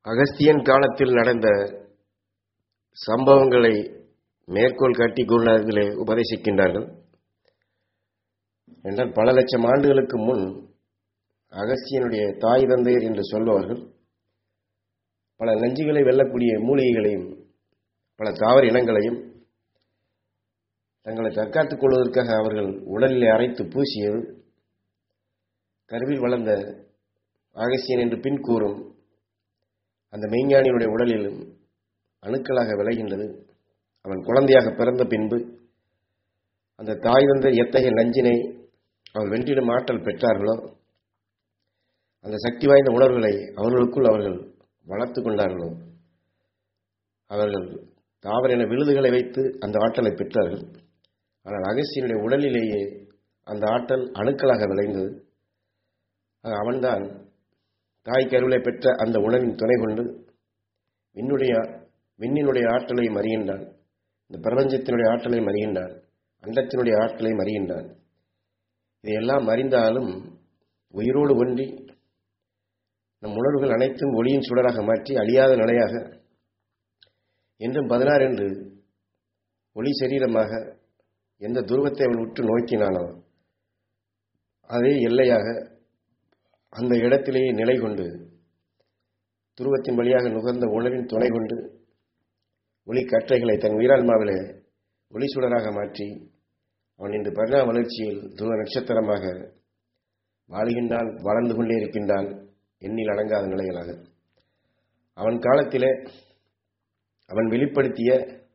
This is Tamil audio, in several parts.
அகஸ்தியன் காலத்தில் நடந்த சம்பவங்களை மேற்கோள் காட்டி குருநாதர்களே உபதேசிக்கின்றார்கள் என்றால் பல லட்சம் ஆண்டுகளுக்கு முன் அகஸ்தியனுடைய தாய் தந்தையர் என்று சொல்பவர்கள் பல நஞ்சுகளை வெல்லக்கூடிய மூலிகைகளையும் பல தாவர இனங்களையும் தங்களை தற்காத்துக் கொள்வதற்காக அவர்கள் உடலிலே அரைத்து பூசியது கருவில் வளர்ந்த அகஸ்தியன் என்று பின் கூறும் அந்த மெய்ஞானியுடைய உடலிலும் அணுக்களாக விளைகின்றது அவன் குழந்தையாக பிறந்த பின்பு அந்த தாய் தந்த எத்தகைய நஞ்சினை அவள் வென்றிடும் ஆற்றல் பெற்றார்களோ அந்த சக்தி வாய்ந்த உணர்வுகளை அவர்களுக்குள் அவர்கள் வளர்த்து கொண்டார்களோ அவர்கள் தாவரின விழுதுகளை வைத்து அந்த ஆற்றலை பெற்றார்கள் ஆனால் அகஸ்தியனுடைய உடலிலேயே அந்த ஆற்றல் அணுக்களாக விளைந்தது அவன்தான் தாய் கருவிலை பெற்ற அந்த உணவின் துணை கொண்டு விண்ணுடைய விண்ணினுடைய ஆற்றலையும் அறிகின்றான் இந்த பிரபஞ்சத்தினுடைய ஆற்றலையும் அறிகின்றான் அண்டத்தினுடைய ஆற்றலையும் அறிகின்றான் இதையெல்லாம் அறிந்தாலும் உயிரோடு ஒன்றி நம் உணர்வுகள் அனைத்தும் ஒளியின் சுடராக மாற்றி அழியாத நிலையாக என்றும் பதினாறு என்று ஒளி சரீரமாக எந்த துருவத்தை அவன் உற்று நோக்கினானோ அதே எல்லையாக அந்த இடத்திலேயே நிலை கொண்டு துருவத்தின் வழியாக நுகர்ந்த உணவின் துணை கொண்டு ஒளி கற்றைகளை தன் உயிரான்மாவிலே ஒளி சுடராக மாற்றி அவன் இன்று பரிணாம வளர்ச்சியில் துருவ நட்சத்திரமாக வாழ்கின்றான் வளர்ந்து கொண்டே இருக்கின்றான் எண்ணில் அடங்காத நிலைகளாக அவன் காலத்திலே அவன் வெளிப்படுத்திய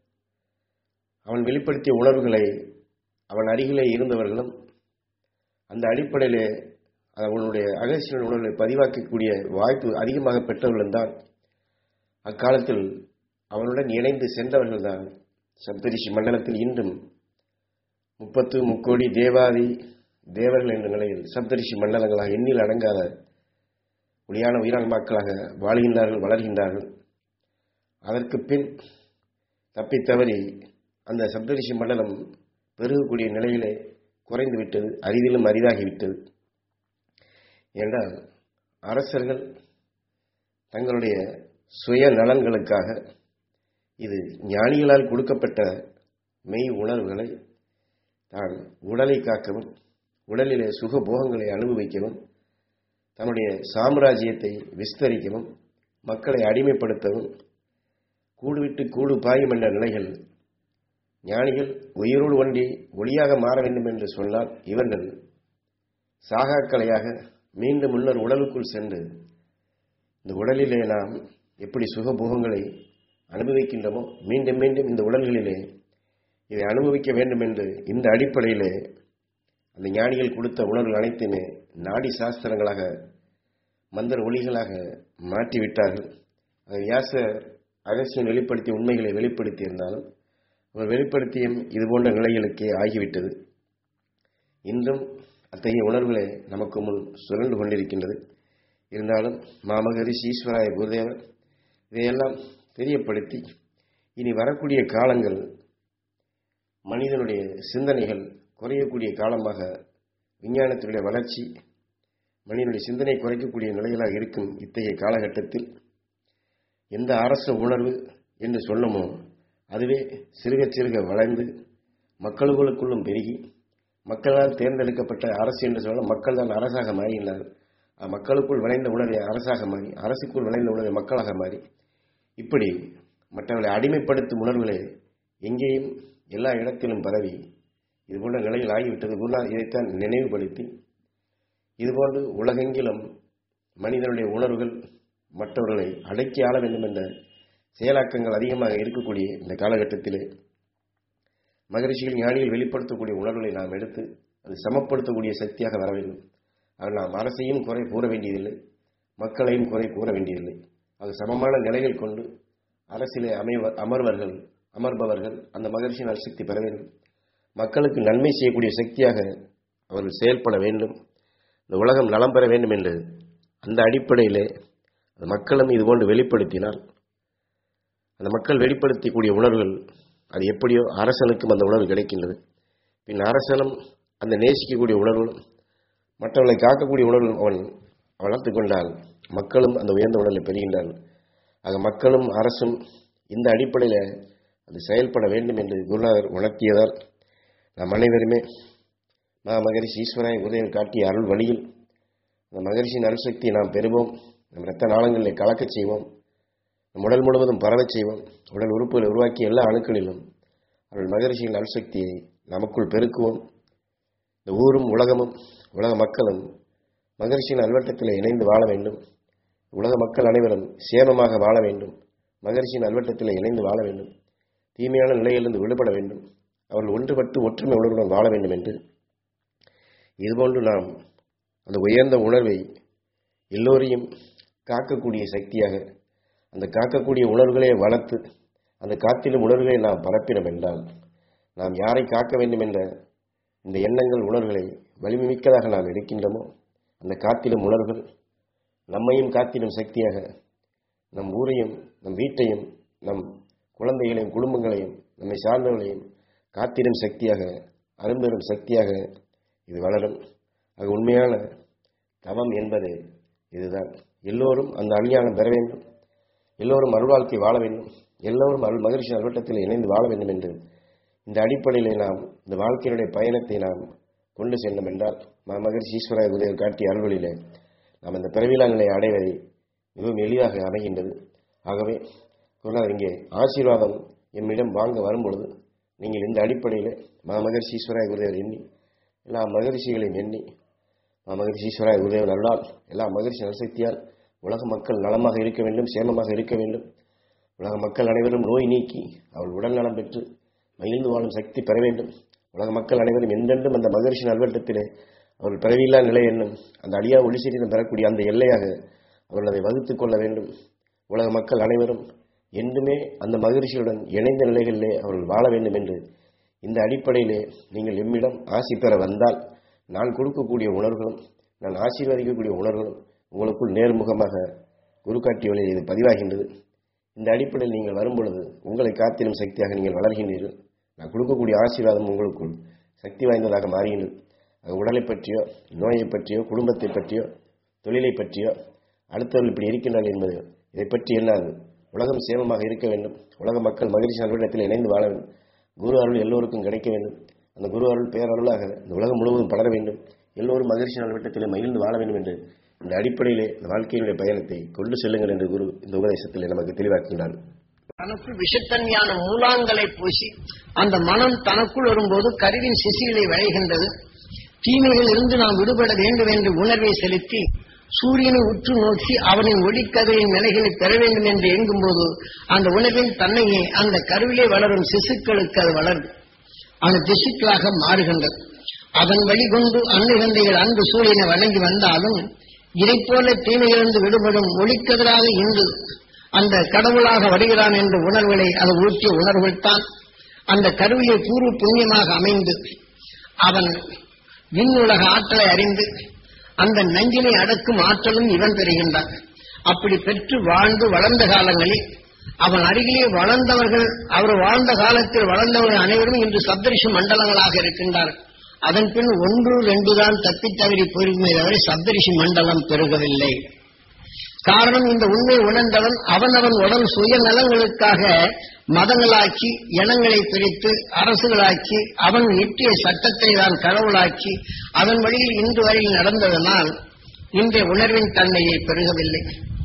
அவன் வெளிப்படுத்திய உணர்வுகளை அவன் அருகிலே இருந்தவர்களும் அந்த அடிப்படையிலே அவனுடைய அகசியன் உணர்வுகளை பதிவாக்கக்கூடிய வாய்ப்பு அதிகமாக பெற்றவர்களும் தான் அக்காலத்தில் அவனுடன் இணைந்து சென்றவர்கள் தான் சப்தரிஷி மண்டலத்தில் இன்றும் முப்பத்து முக்கோடி தேவாதி தேவர்கள் என்ற நிலையில் சப்தரிஷி மண்டலங்களாக எண்ணில் அடங்காத ஒளியான உயிரான மக்களாக வாழ்கின்றார்கள் வளர்கின்றார்கள் அதற்கு பின் தப்பி தவறி அந்த சப்தரிஷி மண்டலம் பெருகக்கூடிய நிலையிலே குறைந்து விட்டது அரிதிலும் அரிதாகிவிட்டது என்றால் அரசர்கள் தங்களுடைய சுய நலன்களுக்காக இது ஞானிகளால் கொடுக்கப்பட்ட மெய் உணர்வுகளை தான் உடலை காக்கவும் உடலிலே சுக போகங்களை அனுபவிக்கவும் தன்னுடைய சாம்ராஜ்யத்தை விஸ்தரிக்கவும் மக்களை அடிமைப்படுத்தவும் கூடுவிட்டு கூடு பாயும் என்ற நிலைகள் ஞானிகள் உயிரோடு ஒன்றி ஒளியாக மாற வேண்டும் என்று சொன்னால் இவர்கள் சாகாக்கலையாக மீண்டும் முன்னர் உடலுக்குள் சென்று இந்த உடலிலே நாம் எப்படி சுகபோகங்களை அனுபவிக்கின்றோமோ மீண்டும் மீண்டும் இந்த உடல்களிலே இதை அனுபவிக்க வேண்டும் என்று இந்த அடிப்படையிலே அந்த ஞானிகள் கொடுத்த உணர்வுகள் அனைத்துமே நாடி சாஸ்திரங்களாக மந்திர ஒளிகளாக மாற்றிவிட்டார்கள் அதை வியாசர் அகசியம் வெளிப்படுத்திய உண்மைகளை வெளிப்படுத்தி இருந்தாலும் அவர் வெளிப்படுத்தியும் இது போன்ற நிலைகளுக்கே ஆகிவிட்டது இன்றும் அத்தகைய உணர்வுகளை நமக்கு முன் சுழன்று கொண்டிருக்கின்றது இருந்தாலும் மாமகரிஷி ஈஸ்வராய குருதேவர் இதையெல்லாம் தெரியப்படுத்தி இனி வரக்கூடிய காலங்கள் மனிதனுடைய சிந்தனைகள் குறையக்கூடிய காலமாக விஞ்ஞானத்தினுடைய வளர்ச்சி மனிதனுடைய சிந்தனை குறைக்கக்கூடிய நிலைகளாக இருக்கும் இத்தகைய காலகட்டத்தில் எந்த அரச உணர்வு என்று சொன்னமோ அதுவே சிறுக சிறுக வளர்ந்து மக்களுக்குள்ளும் பெருகி மக்களால் தேர்ந்தெடுக்கப்பட்ட அரசு என்று சொல்ல மக்கள் தான் அரசாக மாறினார்கள் மக்களுக்குள் விளைந்த உணர்வை அரசாக மாறி அரசுக்குள் விளைந்த உணர்வை மக்களாக மாறி இப்படி மற்றவர்களை அடிமைப்படுத்தும் உணர்வுகளை எங்கேயும் எல்லா இடத்திலும் பரவி இது போன்ற நிலையில் ஆகிவிட்டது குருநாத் இதைத்தான் நினைவுபடுத்தி இதுபோன்று உலகெங்கிலும் மனிதனுடைய உணர்வுகள் மற்றவர்களை அடக்கி ஆள வேண்டும் என்ற செயலாக்கங்கள் அதிகமாக இருக்கக்கூடிய இந்த காலகட்டத்திலே மகரிஷிகள் ஞானிகள் வெளிப்படுத்தக்கூடிய உணர்வுகளை நாம் எடுத்து அது சமப்படுத்தக்கூடிய சக்தியாக வர வேண்டும் அது நாம் அரசையும் குறை கூற வேண்டியதில்லை மக்களையும் குறை கூற வேண்டியதில்லை அது சமமான நிலைகள் கொண்டு அரசிலே அமைவ அமர்வர்கள் அமர்பவர்கள் அந்த மகரிஷியின் அரிசக்தி பெற வேண்டும் மக்களுக்கு நன்மை செய்யக்கூடிய சக்தியாக அவர்கள் செயல்பட வேண்டும் இந்த உலகம் நலம் பெற வேண்டும் என்று அந்த அடிப்படையிலே அந்த மக்களும் இதுபோன்று வெளிப்படுத்தினால் அந்த மக்கள் வெளிப்படுத்தக்கூடிய உணர்வுகள் அது எப்படியோ அரசனுக்கும் அந்த உணர்வு கிடைக்கின்றது பின் அரசனும் அந்த நேசிக்கக்கூடிய உணர்வுகளும் மற்றவர்களை காக்கக்கூடிய உணர்வு அவன் வளர்த்து கொண்டால் மக்களும் அந்த உயர்ந்த உணர்வை பெறுகின்றார்கள் ஆக மக்களும் அரசும் இந்த அடிப்படையில் அது செயல்பட வேண்டும் என்று குருநாதர் உணர்த்தியதால் நாம் அனைவருமே மா மகரிஷி ஈஸ்வராய உதயம் காட்டிய அருள் வழியில் அந்த மகரிஷியின் அருள் சக்தியை நாம் பெறுவோம் நம் இரத்த நாளங்களை கலக்கச் செய்வோம் நம் உடல் முழுவதும் பரவச் செய்வோம் உடல் உறுப்புகளை உருவாக்கிய எல்லா அணுக்களிலும் அவர்கள் மகரிஷியின் அருள் சக்தியை நமக்குள் பெருக்குவோம் இந்த ஊரும் உலகமும் உலக மக்களும் மகரிஷியின் அல்வட்டத்தில் இணைந்து வாழ வேண்டும் உலக மக்கள் அனைவரும் சேமமாக வாழ வேண்டும் மகரிஷியின் அல்வட்டத்தில் இணைந்து வாழ வேண்டும் தீமையான நிலையிலிருந்து விடுபட வேண்டும் அவர்கள் ஒன்றுபட்டு ஒற்றுமை உணர்வுடன் வாழ வேண்டும் என்று இதுபோன்று நாம் அந்த உயர்ந்த உணர்வை எல்லோரையும் காக்கக்கூடிய சக்தியாக அந்த காக்கக்கூடிய உணர்வுகளை வளர்த்து அந்த காத்திலும் உணர்வுகளை நாம் பரப்பினோம் என்றால் நாம் யாரை காக்க வேண்டும் என்ற இந்த எண்ணங்கள் உணர்வுகளை வலிமை மிக்கதாக நாம் எடுக்கின்றோமோ அந்த காத்திலும் உணர்வுகள் நம்மையும் காத்திடும் சக்தியாக நம் ஊரையும் நம் வீட்டையும் நம் குழந்தைகளையும் குடும்பங்களையும் நம்மை சார்ந்தவர்களையும் காத்திடும் சக்தியாக அரும்பெரும் சக்தியாக இது வளரும் அது உண்மையான தவம் என்பது இதுதான் எல்லோரும் அந்த அஞ்ஞானம் பெற வேண்டும் எல்லோரும் அருள்வாழ்க்கை வாழ வேண்டும் எல்லோரும் அருள் மகிழ்ச்சி நல்வட்டத்தில் இணைந்து வாழ வேண்டும் என்று இந்த அடிப்படையிலே நாம் இந்த வாழ்க்கையினுடைய பயணத்தை நாம் கொண்டு சென்றோம் என்றால் மா மகிழ்ச்சி ஈஸ்வர உதயர் காட்டிய அருள்களிலே நாம் இந்த பிறவிலா நிலையை அடைவதை மிகவும் எளிதாக அமைகின்றது ஆகவே குருநாதர் இங்கே ஆசீர்வாதம் எம்மிடம் வாங்க வரும்பொழுது நீங்கள் இந்த அடிப்படையில் மா மகர்ஷி ஈஸ்வராய குருதேவர் எண்ணி எல்லா மகரிஷிகளையும் எண்ணி மா மகரிஷி ஈஸ்வராய குருதேவன் அருளால் எல்லா மகரிஷி நலசக்தியால் உலக மக்கள் நலமாக இருக்க வேண்டும் சேமமாக இருக்க வேண்டும் உலக மக்கள் அனைவரும் நோய் நீக்கி அவள் உடல் நலம் பெற்று மகிழ்ந்து வாழும் சக்தி பெற வேண்டும் உலக மக்கள் அனைவரும் எந்தென்றும் அந்த மகரிஷி நல்வட்டத்திலே அவர்கள் பிறவியில்லா நிலை என்னும் அந்த அழியா ஒளி சீரிடம் பெறக்கூடிய அந்த எல்லையாக அவர்கள் அதை வகுத்துக் கொள்ள வேண்டும் உலக மக்கள் அனைவரும் என்றுமே அந்த மகிழ்ச்சியுடன் இணைந்த நிலைகளிலே அவர்கள் வாழ வேண்டும் என்று இந்த அடிப்படையிலே நீங்கள் எம்மிடம் ஆசி பெற வந்தால் நான் கொடுக்கக்கூடிய உணர்வுகளும் நான் ஆசீர்வதிக்கக்கூடிய உணர்வுகளும் உங்களுக்குள் நேர்முகமாக குரு காட்டிய வழியில் இது பதிவாகின்றது இந்த அடிப்படையில் நீங்கள் வரும்பொழுது உங்களை காத்திடும் சக்தியாக நீங்கள் வளர்கின்றீர்கள் நான் கொடுக்கக்கூடிய ஆசீர்வாதம் உங்களுக்குள் சக்தி வாய்ந்ததாக மாறுகின்றது அது உடலை பற்றியோ நோயை பற்றியோ குடும்பத்தை பற்றியோ தொழிலை பற்றியோ அடுத்தவர்கள் இப்படி இருக்கின்றார்கள் என்பது இதை பற்றி என்னாது உலகம் சேமமாக இருக்க வேண்டும் உலக மக்கள் மகிழ்ச்சி நல்விடத்தில் இணைந்து வாழ வேண்டும் குரு அருள் எல்லோருக்கும் கிடைக்க வேண்டும் அந்த குரு அருள் பேரருளாக இந்த உலகம் முழுவதும் பலர வேண்டும் எல்லோரும் மகிழ்ச்சி நல்விட்டத்தில் மகிழ்ந்து வாழ வேண்டும் என்று இந்த அடிப்படையிலே இந்த வாழ்க்கையினுடைய பயணத்தை கொண்டு செல்லுங்கள் என்று குரு இந்த உபதேசத்தில் நமக்கு தெளிவாக்கின்றான் தனக்குள் விஷத்தன்மையான மூலாங்களை பூசி அந்த மனம் தனக்குள் வரும்போது கருவின் சிசிகளை வளைகின்றது தீமைகளில் இருந்து நாம் விடுபட வேண்டும் என்ற உணர்வை செலுத்தி சூரியனை உற்று நோக்கி அவனின் ஒளிக்கதிரின் நிலைகளை பெற வேண்டும் என்று எங்கும்போது அந்த உணர்வின் தன்மையை அந்த கருவிலே வளரும் சிசுக்களுக்கு அது வளரும் அந்த திசுக்களாக மாறுகின்றது அதன் வழிகொண்டு அன்னுகந்தைகள் அன்பு சூரியனை வழங்கி வந்தாலும் இதைப் போல தீமையிலிருந்து விடுபடும் ஒளிக்கதிராக இன்று அந்த கடவுளாக வருகிறான் என்ற உணர்வுகளை அது ஊற்றிய உணர்வுகள் தான் அந்த கருவிலே பூர்வ புண்ணியமாக அமைந்து அவன் விண்ணுலக ஆற்றலை அறிந்து அந்த நஞ்சினை அடக்கும் ஆற்றலும் இவன் பெறுகின்றான் அப்படி பெற்று வாழ்ந்து வளர்ந்த காலங்களில் அவன் அருகிலே வளர்ந்தவர்கள் அவர் வாழ்ந்த காலத்தில் வளர்ந்தவர்கள் அனைவரும் இன்று சப்தரிஷி மண்டலங்களாக இருக்கின்றார்கள் அதன் பின் ஒன்று ரெண்டு தான் தப்பித் தவறி போயிருக்குமே தவிர சப்தரிஷி மண்டலம் பெருகவில்லை காரணம் இந்த உண்மை உணர்ந்தவன் அவனவன் உடல் சுயநலங்களுக்காக மதங்களாக்கி இனங்களை பிரித்து அரசுகளாக்கி அவன் இட்டிய சட்டத்தை தான் கடவுளாக்கி அதன் வழியில் இன்று வரையில் நடந்ததனால் இன்றைய உணர்வின் தன்மையை பெருகவில்லை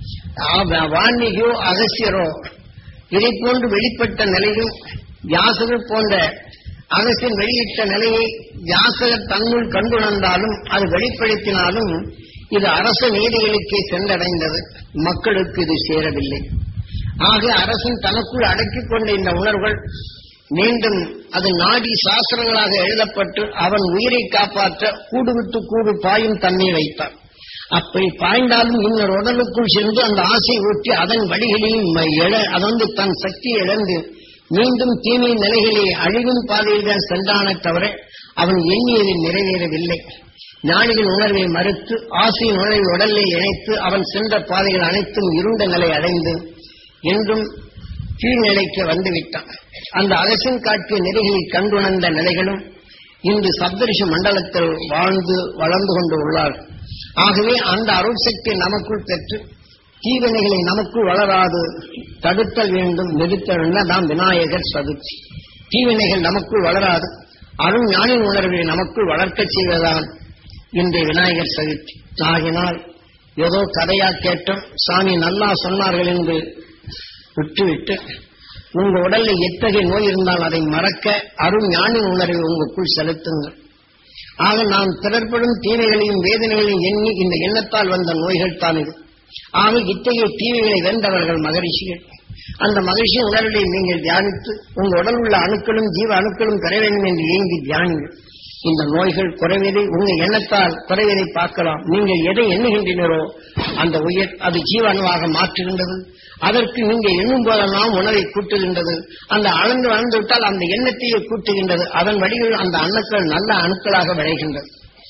ஆ- வான்மீகியோ அகசியரோ இதை போன்று வெளிப்பட்ட நிலையும் வியாசகர் போன்ற அகசியன் வெளியிட்ட நிலையை வியாசகர் தன்னுள் கண்டுணர்ந்தாலும் அது வெளிப்படுத்தினாலும் இது அரச நீதிகளுக்கே சென்றடைந்தது மக்களுக்கு இது சேரவில்லை ஆக அரசன் தனக்குள் அடக்கிக் கொண்ட இந்த உணர்வுகள் மீண்டும் அது நாடி சாஸ்திரங்களாக எழுதப்பட்டு அவன் உயிரை காப்பாற்ற கூடு விட்டு கூடு பாயும் தன்மை வைத்தான் அப்படி பாய்ந்தாலும் இன்னொரு உடலுக்குள் சென்று அந்த ஆசை ஊற்றி அதன் வழிகளில் ம- எழ அது வந்து தன் சக்தியை இழந்து மீண்டும் தீமை நிலைகளே அழிவும் பாதையில் தான் சென்றானே தவிர அவன் எண்ணியது நிறைவேறவில்லை ஞானியின் உணர்வை மறுத்து ஆசையின் உணர்வை உடலை இணைத்து அவன் சென்ற பாதைகள் அனைத்தும் இருண்ட நிலை அடைந்து என்றும் கீழ்நிலைக்கு வந்துவிட்டான் அந்த அரசின் காட்டிய நெறிகளை கண்டுணர்ந்த நிலைகளும் இன்று சப்தரிஷி மண்டலத்தில் வாழ்ந்து வளர்ந்து கொண்டு உள்ளார் ஆகவே அந்த அருள் சக்தி நமக்குள் பெற்று தீவினைகளை நமக்கு வளராது தடுத்தல் வேண்டும் நிறுத்தல் நாம் விநாயகர் சதுர்த்தி தீவினைகள் நமக்குள் வளராது அருண் ஞானின் உணர்வை நமக்குள் வளர்க்கச் செய்வதுதான் இன்றைய விநாயகர் சதுர்த்தி ஆகினால் ஏதோ கதையா கேட்டோம் சாமி நல்லா சொன்னார்கள் என்று விட்டுவிட்டு உங்க உடல்ல எத்தகைய நோய் இருந்தால் அதை மறக்க அருண் ஞானின் உணர்வை உங்களுக்குள் செலுத்துங்கள் ஆக நாம் பிறர்படும் தீமைகளையும் வேதனைகளையும் எண்ணி இந்த எண்ணத்தால் வந்த நோய்கள் தான் இது ஆக இத்தகைய தீமைகளை வென்றவர்கள் மகரிஷிகள் அந்த மகிழ்ச்சி உணர்வை நீங்கள் தியானித்து உங்க உடல் உள்ள அணுக்களும் ஜீவ அணுக்களும் பெற வேண்டும் என்று ஏங்கி தியானிங்கள் இந்த நோய்கள் குறைவதை உங்க எண்ணத்தால் குறைவதை பார்க்கலாம் நீங்கள் எதை எண்ணுகின்றனரோ அந்த உயிர் அது ஜீவ அணுவாக மாற்றுகின்றது அதற்கு நீங்க எண்ணும் போதெல்லாம் உணவை கூட்டுகின்றது அந்த அளந்து வளர்ந்து விட்டால் அந்த எண்ணத்தையே கூட்டுகின்றது அதன் வழியில் அந்த அணுக்கள் நல்ல அணுக்களாக விளைகின்றது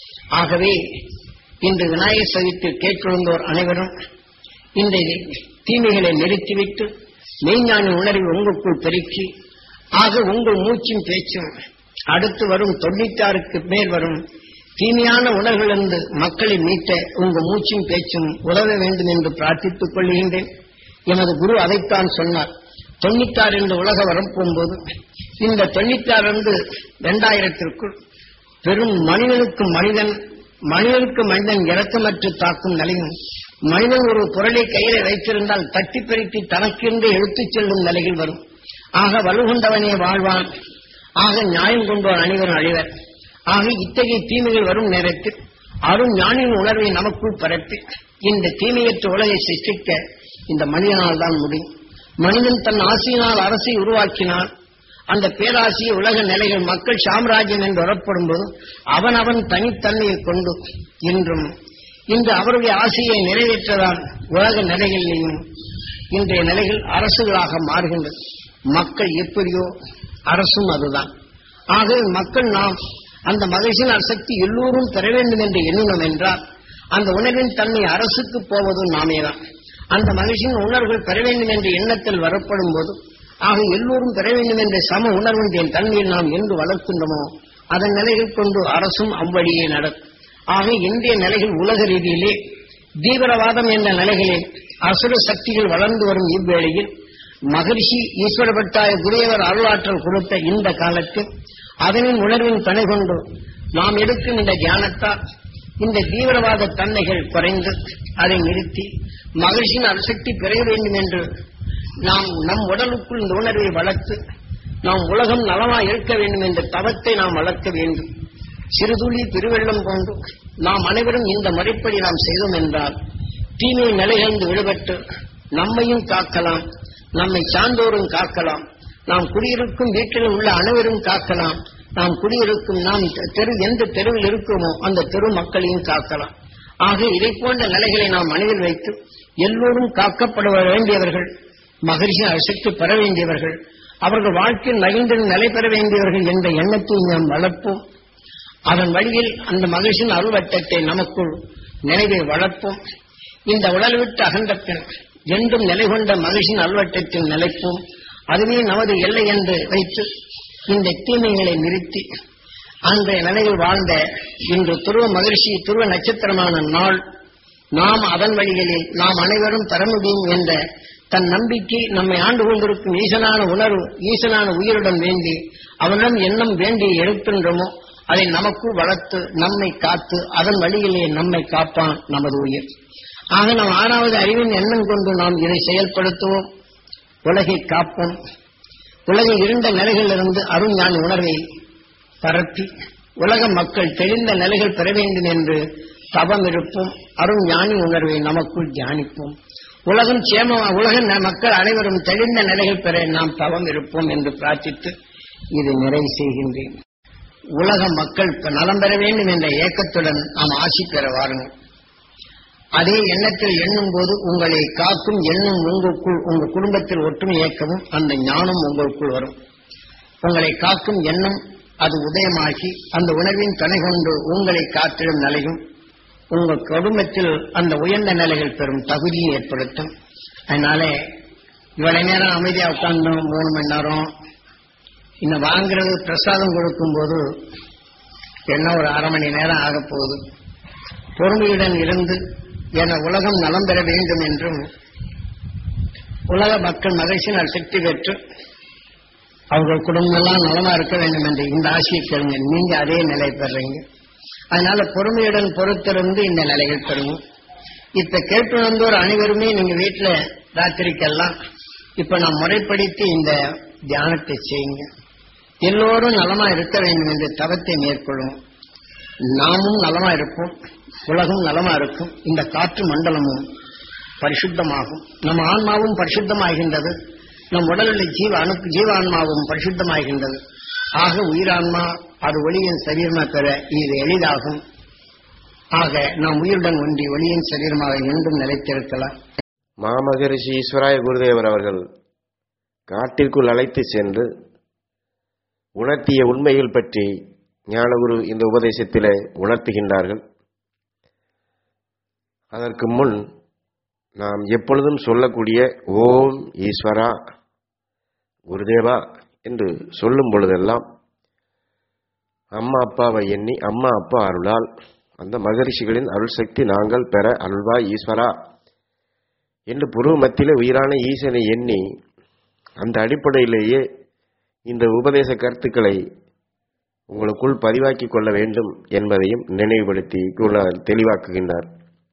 ஆகவே இன்று விநாயகர் சதுர்த்தி கேட்டிருந்தோர் அனைவரும் இந்த தீமைகளை நிறுத்திவிட்டு மெய்ஞான உணர்வை உங்களுக்குள் பெருக்கி ஆக உங்கள் மூச்சும் பேச்சும் அடுத்து வரும் தொண்ணூத்தாறுக்கு மேல் வரும் தீமையான உணர்விலிருந்து மக்களை மீட்ட உங்க மூச்சும் பேச்சும் உதவ வேண்டும் என்று பிரார்த்தித்துக் கொள்கின்றேன் எனது குரு அதைத்தான் சொன்னார் தொண்ணூத்தாறு என்று உலக வரப்போகும்போது இந்த தொண்ணூத்தாறு வந்து இரண்டாயிரத்திற்குள் பெரும் மனிதனுக்கு மனிதன் மனிதனுக்கு மனிதன் இறக்கமற்று தாக்கும் நிலையும் மனிதன் ஒரு பொருளை கையில வைத்திருந்தால் தட்டி பிரித்து தனக்கென்று எடுத்துச் செல்லும் நிலையில் வரும் ஆக வலுகொண்டவனே வாழ்வான் ஆக நியாயம் கொண்டோர் அனைவரும் அழிவர் ஆக இத்தகைய தீமைகள் வரும் நேரத்தில் அருண் ஞானின் உணர்வை நமக்குள் பரப்பி இந்த தீமையற்ற உலகை சிருஷ்டிக்க இந்த மனிதனால் தான் முடியும் மனிதன் தன் ஆசையினால் அரசை உருவாக்கினான் அந்த பேராசிய உலக நிலைகள் மக்கள் சாம்ராஜ்யம் என்று வரப்படும் போது அவன் அவன் தனித்தன்மையை கொண்டு இன்றும் இன்று அவருடைய ஆசையை நிறைவேற்றதான் உலக நிலைகளிலேயும் இன்றைய நிலைகள் அரசுகளாக மாறுகின்றது மக்கள் எப்படியோ அரசும் அதுதான் ஆகவே மக்கள் நாம் அந்த மகிழ்ச்சியின் அரசக்தி எல்லோரும் பெற வேண்டும் என்று எண்ணினோம் என்றால் அந்த உணர்வின் தன்மை அரசுக்கு போவதும் நாமேதான் அந்த மகிழ்ச்சியின் உணர்வுகள் பெற வேண்டும் என்ற எண்ணத்தில் வரப்படும் போது ஆக எல்லோரும் பெற வேண்டும் என்ற சம உணர்வின் தன்மையில் நாம் என்று வளர்க்கின்றோமோ அதன் நிலைகள் கொண்டு அரசும் அவ்வழியே நடக்கும் ஆக இன்றைய நிலைகள் உலக ரீதியிலே தீவிரவாதம் என்ற நிலைகளில் அசுர சக்திகள் வளர்ந்து வரும் இவ்வேளையில் மகரிஷி ஈஸ்வரபட்டாய குருவர் அருளாற்றல் கொடுத்த இந்த காலத்தில் அதனின் உணர்வின் துணை கொண்டு நாம் எடுக்கும் இந்த தியானத்தால் இந்த தீவிரவாத தன்மைகள் குறைந்து அதை நிறுத்தி மகிழ்ச்சியின் அணுசக்தி பெற வேண்டும் என்று நாம் நம் உடலுக்குள் இந்த உணர்வை வளர்த்து நாம் உலகம் நலமாய் இருக்க வேண்டும் என்ற தவத்தை நாம் வளர்க்க வேண்டும் சிறுதுளி பெருவெள்ளம் கொண்டு நாம் அனைவரும் இந்த முறைப்படி நாம் செய்தோம் என்றால் தீமை நிலையிலிருந்து விடுபட்டு நம்மையும் காக்கலாம் நம்மை சார்ந்தோரும் காக்கலாம் நாம் குடியிருக்கும் வீட்டில் உள்ள அனைவரும் காக்கலாம் நாம் குடியிருக்கும் நாம் தெரு எந்த தெருவில் இருக்குமோ அந்த தெரு மக்களையும் காக்கலாம் ஆக இதை போன்ற நிலைகளை நாம் மனதில் வைத்து எல்லோரும் காக்கப்பட வேண்டியவர்கள் மகிழ்ச்சி அசைத்து பெற வேண்டியவர்கள் அவர்கள் வாழ்க்கையில் மகிழ்ந்து நிலை பெற வேண்டியவர்கள் என்ற எண்ணத்தை நாம் வளர்ப்போம் அதன் வழியில் அந்த மகிழ்ச்சியின் அருள்வட்டத்தை நமக்குள் நினைவை வளர்ப்போம் இந்த உடல் விட்டு அகன்ற பின் என்றும் நிலை கொண்ட மகிழ்ச்சியின் அல்வட்டத்தில் நிலைப்போம் அதுவே நமது எல்லை என்று வைத்து இந்த தீமைகளை நிறுத்தி அன்றைய நிலையில் வாழ்ந்த இன்று துருவ மகிழ்ச்சி துருவ நட்சத்திரமான நாள் நாம் அதன் வழிகளில் நாம் அனைவரும் பெற முடியும் என்ற தன் நம்பிக்கை நம்மை ஆண்டு கொண்டிருக்கும் ஈசனான உணர்வு ஈசனான உயிருடன் வேண்டி அவனிடம் எண்ணம் வேண்டி எடுக்கின்றோமோ அதை நமக்குள் வளர்த்து நம்மை காத்து அதன் வழியிலே நம்மை காப்பான் நமது உயிர் ஆக நாம் ஆறாவது அறிவின் எண்ணம் கொண்டு நாம் இதை செயல்படுத்துவோம் உலகை காப்போம் உலகை இருண்ட நிலைகளிலிருந்து அருண் ஞான உணர்வை பரப்பி உலக மக்கள் தெளிந்த நிலைகள் பெற வேண்டும் என்று தவம் இருப்போம் அருண் ஞானி உணர்வை நமக்குள் தியானிப்போம் உலகம் சேம உலக ந- மக்கள் அனைவரும் தெளிந்த நிலைகள் பெற நாம் தவம் இருப்போம் என்று பிரார்த்தித்து இதை நிறைவு செய்கின்றேன் உலக மக்கள் நலம் பெற வேண்டும் என்ற ஏக்கத்துடன் நாம் ஆசி பெற வாருங்கள் அதே எண்ணத்தில் எண்ணும் போது உங்களை காக்கும் எண்ணம் உங்களுக்குள் உங்க குடும்பத்தில் ஒற்றுமை இயக்கவும் அந்த ஞானம் உங்களுக்குள் வரும் உங்களை காக்கும் எண்ணம் அது உதயமாகி அந்த உணர்வின் துணை கொண்டு உங்களை காத்திடும் நிலையும் உங்கள் குடும்பத்தில் அந்த உயர்ந்த நிலைகள் பெறும் தகுதியை ஏற்படுத்தும் அதனால இவ்வளவு நேரம் அமைதியா உட்கார்ந்தோம் மூணு மணி நேரம் இன்னும் வாங்குறது பிரசாதம் கொடுக்கும்போது என்ன ஒரு அரை மணி நேரம் ஆகப் போகுது பொறுமையுடன் இருந்து என உலகம் நலம் பெற வேண்டும் என்றும் உலக மக்கள் மகிழ்ச்சியினால் சக்தி பெற்று அவர்கள் குடும்பம் எல்லாம் நலமா இருக்க வேண்டும் என்று இந்த ஆசையை பெறுங்க நீங்க அதே நிலை பெறுறீங்க அதனால பொறுமையுடன் பொறுத்திருந்து இந்த நிலைகள் பெறுங்க இப்ப கேட்டு வந்தோர் அனைவருமே நீங்க வீட்டுல ராத்திரிக்கெல்லாம் இப்ப நான் முறைப்படுத்தி இந்த தியானத்தை செய்யுங்க எல்லோரும் நலமா இருக்க வேண்டும் என்ற தவத்தை மேற்கொள்ளும் நாமும் நலமா இருப்போம் உலகம் நலமா இருக்கும் இந்த காற்று மண்டலமும் பரிசுத்தமாகும் நம்ம ஆன்மாவும் பரிசுத்தமாகின்றது நம் உடலில் ஜீவ அணு ஜீவான்மாவும் பரிசுத்தமாகின்றது ஆக உயிரான்மா அது ஒளியின் சரீரமா பெற இது எளிதாகும் ஆக நாம் உயிருடன் ஒன்றி ஒளியின் சரீரமாக என்றும் நிலைத்திருக்கலாம் மாமகரிஷி ஈஸ்வராய குருதேவர் அவர்கள் காட்டிற்குள் அழைத்து சென்று உணர்த்திய உண்மைகள் பற்றி ஞானகுரு இந்த உபதேசத்திலே உணர்த்துகின்றார்கள் அதற்கு முன் நாம் எப்பொழுதும் சொல்லக்கூடிய ஓம் ஈஸ்வரா குருதேவா என்று சொல்லும் பொழுதெல்லாம் அம்மா அப்பாவை எண்ணி அம்மா அப்பா அருளால் அந்த மகரிஷிகளின் அருள் சக்தி நாங்கள் பெற அருள்வாய் ஈஸ்வரா என்று புருவ மத்தியிலே உயிரான ஈசனை எண்ணி அந்த அடிப்படையிலேயே இந்த உபதேச கருத்துக்களை உங்களுக்குள் பதிவாக்கி கொள்ள வேண்டும் என்பதையும் நினைவுபடுத்தி குருநாதர் தெளிவாக்குகின்றார்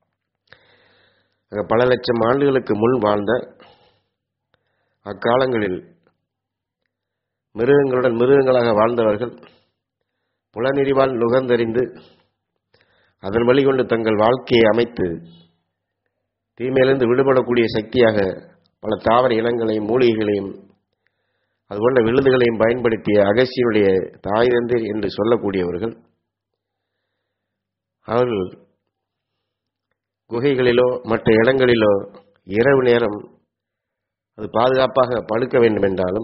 ஆக பல லட்சம் ஆண்டுகளுக்கு முன் வாழ்ந்த அக்காலங்களில் மிருகங்களுடன் மிருகங்களாக வாழ்ந்தவர்கள் புலனெறிவால் நுகர்ந்தறிந்து அதன் வழி கொண்டு தங்கள் வாழ்க்கையை அமைத்து தீமையிலிருந்து விடுபடக்கூடிய சக்தியாக பல தாவர இனங்களையும் மூலிகைகளையும் அதுபோன்ற விழுதுகளையும் பயன்படுத்திய அகசியனுடைய தாய் தந்தை என்று சொல்லக்கூடியவர்கள் அவர்கள் குகைகளிலோ மற்ற இடங்களிலோ இரவு நேரம் அது பாதுகாப்பாக படுக்க வேண்டும் என்றாலும்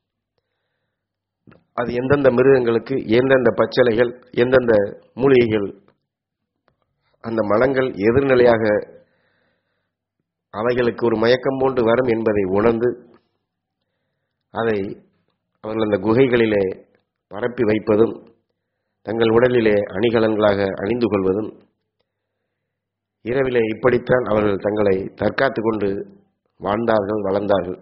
அது எந்தெந்த மிருகங்களுக்கு எந்தெந்த பச்சளைகள் எந்தெந்த மூலிகைகள் அந்த மலங்கள் எதிர்நிலையாக அவைகளுக்கு ஒரு மயக்கம் போன்று வரும் என்பதை உணர்ந்து அதை அவர்கள் அந்த குகைகளிலே பரப்பி வைப்பதும் தங்கள் உடலிலே அணிகலன்களாக அணிந்து கொள்வதும் இரவிலே இப்படித்தான் அவர்கள் தங்களை தற்காத்து கொண்டு வாழ்ந்தார்கள் வளர்ந்தார்கள்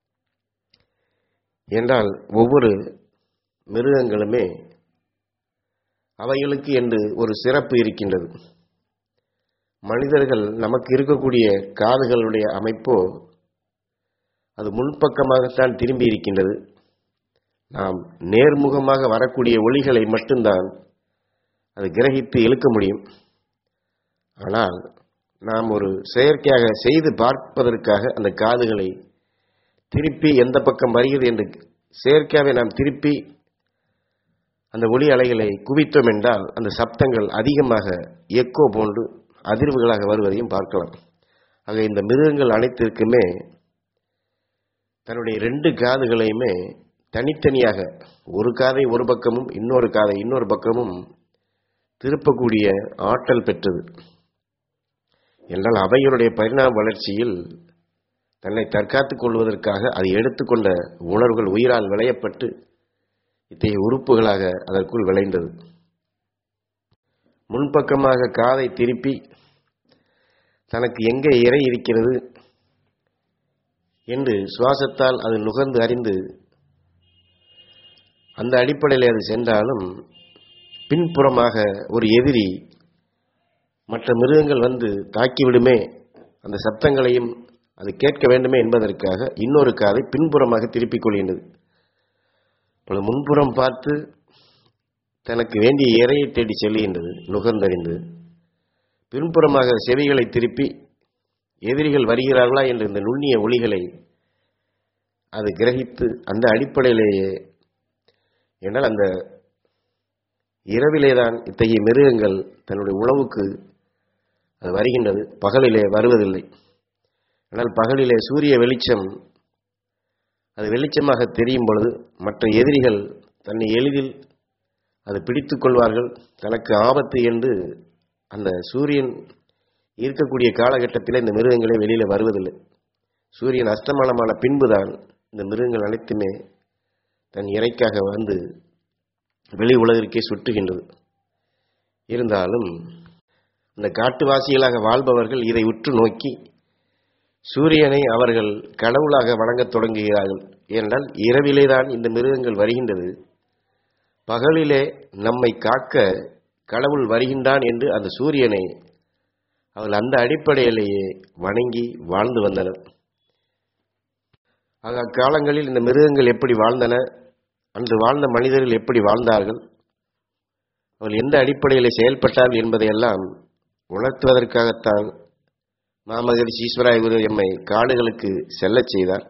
என்றால் ஒவ்வொரு மிருகங்களுமே அவைகளுக்கு என்று ஒரு சிறப்பு இருக்கின்றது மனிதர்கள் நமக்கு இருக்கக்கூடிய காதுகளுடைய அமைப்போ அது முன்பக்கமாகத்தான் திரும்பி இருக்கின்றது நாம் நேர்முகமாக வரக்கூடிய ஒளிகளை மட்டும்தான் அது கிரகித்து இழுக்க முடியும் ஆனால் நாம் ஒரு செயற்கையாக செய்து பார்ப்பதற்காக அந்த காதுகளை திருப்பி எந்த பக்கம் வருகிறது என்று செயற்கையாகவே நாம் திருப்பி அந்த ஒளி அலைகளை குவித்தோம் என்றால் அந்த சப்தங்கள் அதிகமாக எக்கோ போன்று அதிர்வுகளாக வருவதையும் பார்க்கலாம் ஆக இந்த மிருகங்கள் அனைத்திற்குமே தன்னுடைய ரெண்டு காதுகளையுமே தனித்தனியாக ஒரு காதை ஒரு பக்கமும் இன்னொரு காதை இன்னொரு பக்கமும் திருப்பக்கூடிய ஆற்றல் பெற்றது என்றால் அவைகளுடைய பரிணாம வளர்ச்சியில் தன்னை தற்காத்துக் கொள்வதற்காக அதை எடுத்துக்கொண்ட உணர்வுகள் உயிரால் விளையப்பட்டு இத்தகைய உறுப்புகளாக அதற்குள் விளைந்தது முன்பக்கமாக காதை திருப்பி தனக்கு எங்கே இறை இருக்கிறது என்று சுவாசத்தால் அது நுகர்ந்து அறிந்து அந்த அடிப்படையில் அது சென்றாலும் பின்புறமாக ஒரு எதிரி மற்ற மிருகங்கள் வந்து தாக்கிவிடுமே அந்த சப்தங்களையும் அது கேட்க வேண்டுமே என்பதற்காக இன்னொரு காதை பின்புறமாக திருப்பிக் கொள்கின்றது இப்பொழுது முன்புறம் பார்த்து தனக்கு வேண்டிய இறையை தேடி செல்கின்றது நுகர்ந்தறிந்து பின்புறமாக செவிகளை திருப்பி எதிரிகள் வருகிறார்களா என்ற இந்த நுண்ணிய ஒளிகளை அது கிரகித்து அந்த அடிப்படையிலேயே என்றால் அந்த இரவிலேதான் இத்தகைய மிருகங்கள் தன்னுடைய உணவுக்கு அது வருகின்றது பகலிலே வருவதில்லை ஆனால் பகலிலே சூரிய வெளிச்சம் அது வெளிச்சமாக தெரியும் பொழுது மற்ற எதிரிகள் தன்னை எளிதில் அது பிடித்துக் கொள்வார்கள் தனக்கு ஆபத்து என்று அந்த சூரியன் இருக்கக்கூடிய காலகட்டத்தில் இந்த மிருகங்களே வெளியில் வருவதில்லை சூரியன் அஸ்தமானமான பின்புதான் இந்த மிருகங்கள் அனைத்துமே தன் இறைக்காக வந்து வெளி உலகிற்கே சுட்டுகின்றது இருந்தாலும் இந்த காட்டுவாசிகளாக வாழ்பவர்கள் இதை உற்று நோக்கி சூரியனை அவர்கள் கடவுளாக வணங்கத் தொடங்குகிறார்கள் ஏனென்றால் இரவிலே தான் இந்த மிருகங்கள் வருகின்றது பகலிலே நம்மை காக்க கடவுள் வருகின்றான் என்று அந்த சூரியனை அவர்கள் அந்த அடிப்படையிலேயே வணங்கி வாழ்ந்து வந்தனர் ஆக அக்காலங்களில் இந்த மிருகங்கள் எப்படி வாழ்ந்தன அன்று வாழ்ந்த மனிதர்கள் எப்படி வாழ்ந்தார்கள் அவர்கள் எந்த அடிப்படையில் செயல்பட்டார்கள் என்பதையெல்லாம் உணர்த்துவதற்காகத்தான் மாமகரிஷி ஈஸ்வராய குரு எம்மை காடுகளுக்கு செல்லச் செய்தார்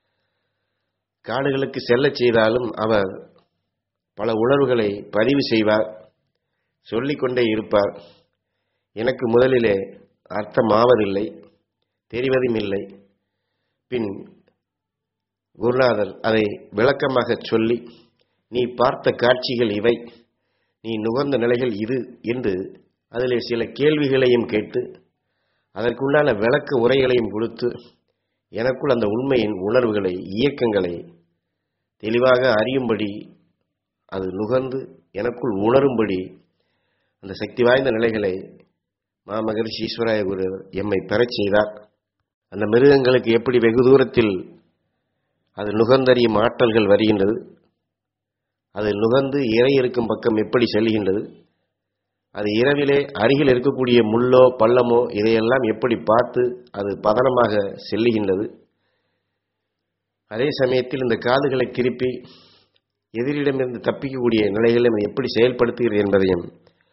காடுகளுக்கு செல்லச் செய்தாலும் அவர் பல உணர்வுகளை பதிவு செய்வார் சொல்லிக்கொண்டே இருப்பார் எனக்கு முதலிலே அர்த்தமாவதில்லை தெரிவதும் இல்லை பின் குருநாதர் அதை விளக்கமாக சொல்லி நீ பார்த்த காட்சிகள் இவை நீ நுகர்ந்த நிலைகள் இது என்று அதிலே சில கேள்விகளையும் கேட்டு அதற்குண்டான விளக்க உரைகளையும் கொடுத்து எனக்குள் அந்த உண்மையின் உணர்வுகளை இயக்கங்களை தெளிவாக அறியும்படி அது நுகர்ந்து எனக்குள் உணரும்படி அந்த சக்தி வாய்ந்த நிலைகளை மாமகரிஷி ஈஸ்வராய குரு எம்மை பெறச் செய்தார் அந்த மிருகங்களுக்கு எப்படி வெகு தூரத்தில் அது நுகர்ந்தறியும் ஆற்றல்கள் வருகின்றது அது நுகர்ந்து இறை இருக்கும் பக்கம் எப்படி செல்கின்றது அது இரவிலே அருகில் இருக்கக்கூடிய முள்ளோ பள்ளமோ இதையெல்லாம் எப்படி பார்த்து அது பதனமாக செல்லுகின்றது அதே சமயத்தில் இந்த காதுகளை திருப்பி எதிரிடமிருந்து தப்பிக்கக்கூடிய நிலைகளை எப்படி செயல்படுத்துகிறது என்பதையும்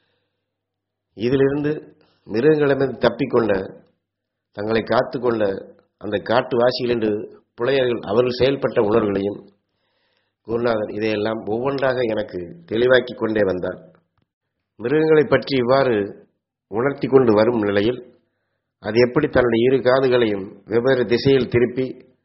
இதிலிருந்து மிருகங்களிடமிருந்து தப்பிக்கொண்ட தங்களை காத்துக்கொண்ட அந்த காட்டுவாசிகள் என்று புலையர்கள் அவர்கள் செயல்பட்ட உணர்வுகளையும் குருநாதர் இதையெல்லாம் ஒவ்வொன்றாக எனக்கு தெளிவாக்கி கொண்டே வந்தார் மிருகங்களை பற்றி இவ்வாறு உணர்த்தி கொண்டு வரும் நிலையில் அது எப்படி தன்னுடைய இரு காதுகளையும் வெவ்வேறு திசையில் திருப்பி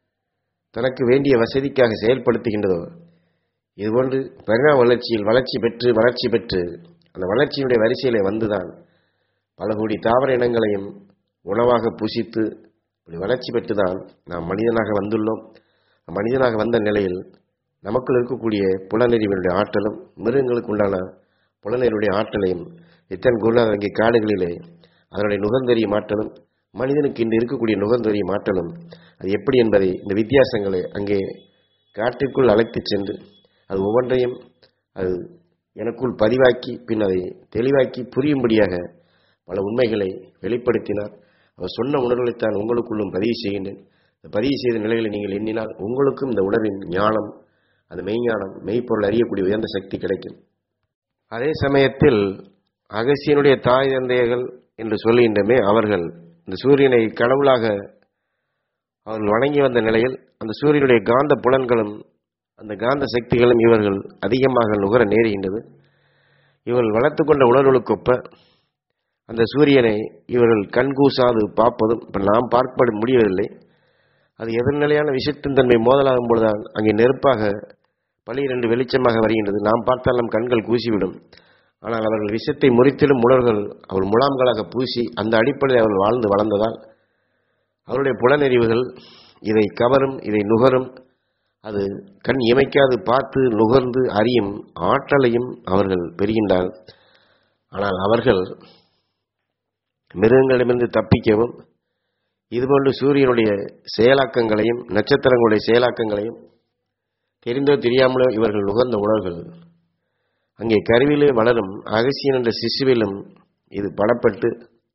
தனக்கு வேண்டிய வசதிக்காக செயல்படுத்துகின்றதோ இதுபோன்று பரிணாம வளர்ச்சியில் வளர்ச்சி பெற்று வளர்ச்சி பெற்று அந்த வளர்ச்சியினுடைய வரிசையிலே வந்துதான் பல கோடி தாவர இனங்களையும் உணவாக புசித்து இப்படி வளர்ச்சி பெற்றுதான் நாம் மனிதனாக வந்துள்ளோம் மனிதனாக வந்த நிலையில் நமக்குள் இருக்கக்கூடிய புலனறிவினுடைய ஆற்றலும் மிருகங்களுக்கு உண்டான புலனறிவுடைய ஆற்றலையும் இத்தன் குருநாதர் இங்கே காடுகளிலே அதனுடைய நுகர்ந்தறியும் ஆற்றலும் மனிதனுக்கு இன்று இருக்கக்கூடிய நுகர்ந்தறியும் ஆற்றலும் அது எப்படி என்பதை இந்த வித்தியாசங்களை அங்கே காட்டிற்குள் அழைத்துச் சென்று அது ஒவ்வொன்றையும் அது எனக்குள் பதிவாக்கி பின் அதை தெளிவாக்கி புரியும்படியாக பல உண்மைகளை வெளிப்படுத்தினார் அவர் சொன்ன உணர்வுகளைத்தான் உங்களுக்குள்ளும் பதிவு செய்கின்றேன் இந்த பதிவு செய்த நிலைகளை நீங்கள் எண்ணினால் உங்களுக்கும் இந்த உணர்வின் ஞானம் அந்த மெய்ஞானம் மெய்ப்பொருள் அறியக்கூடிய உயர்ந்த சக்தி கிடைக்கும் அதே சமயத்தில் அகசியனுடைய தாய் தந்தையர்கள் என்று சொல்லுகின்றமே அவர்கள் இந்த சூரியனை கடவுளாக அவர்கள் வணங்கி வந்த நிலையில் அந்த சூரியனுடைய காந்த புலன்களும் அந்த காந்த சக்திகளும் இவர்கள் அதிகமாக நுகர நேருகின்றது இவர்கள் வளர்த்து கொண்ட உணர்வுகளுக்கொப்ப அந்த சூரியனை இவர்கள் கண்கூசாது பார்ப்பதும் இப்போ நாம் பார்ப்பது முடியவில்லை அது எதிர்நிலையான விஷத்தின் தன்மை மோதலாகும் பொழுதுதான் அங்கே நெருப்பாக பளிரெண்டு வெளிச்சமாக வருகின்றது நாம் பார்த்தால் நம் கண்கள் கூசிவிடும் ஆனால் அவர்கள் விஷத்தை முறித்திலும் உணர்கள் அவள் முலாம்களாக பூசி அந்த அடிப்படையில் அவர்கள் வாழ்ந்து வளர்ந்ததால் அவருடைய புலனறிவுகள் இதை கவரும் இதை நுகரும் அது கண் இமைக்காது பார்த்து நுகர்ந்து அறியும் ஆற்றலையும் அவர்கள் பெறுகின்றார் ஆனால் அவர்கள் மிருகங்களிடமிருந்து தப்பிக்கவும் இதுபோன்று சூரியனுடைய செயலாக்கங்களையும் நட்சத்திரங்களுடைய செயலாக்கங்களையும் தெரிந்தோ தெரியாமலோ இவர்கள் நுகர்ந்த உணர்வுகள் அங்கே கருவிலே வளரும் அகசியன் என்ற சிசுவிலும் இது படப்பட்டு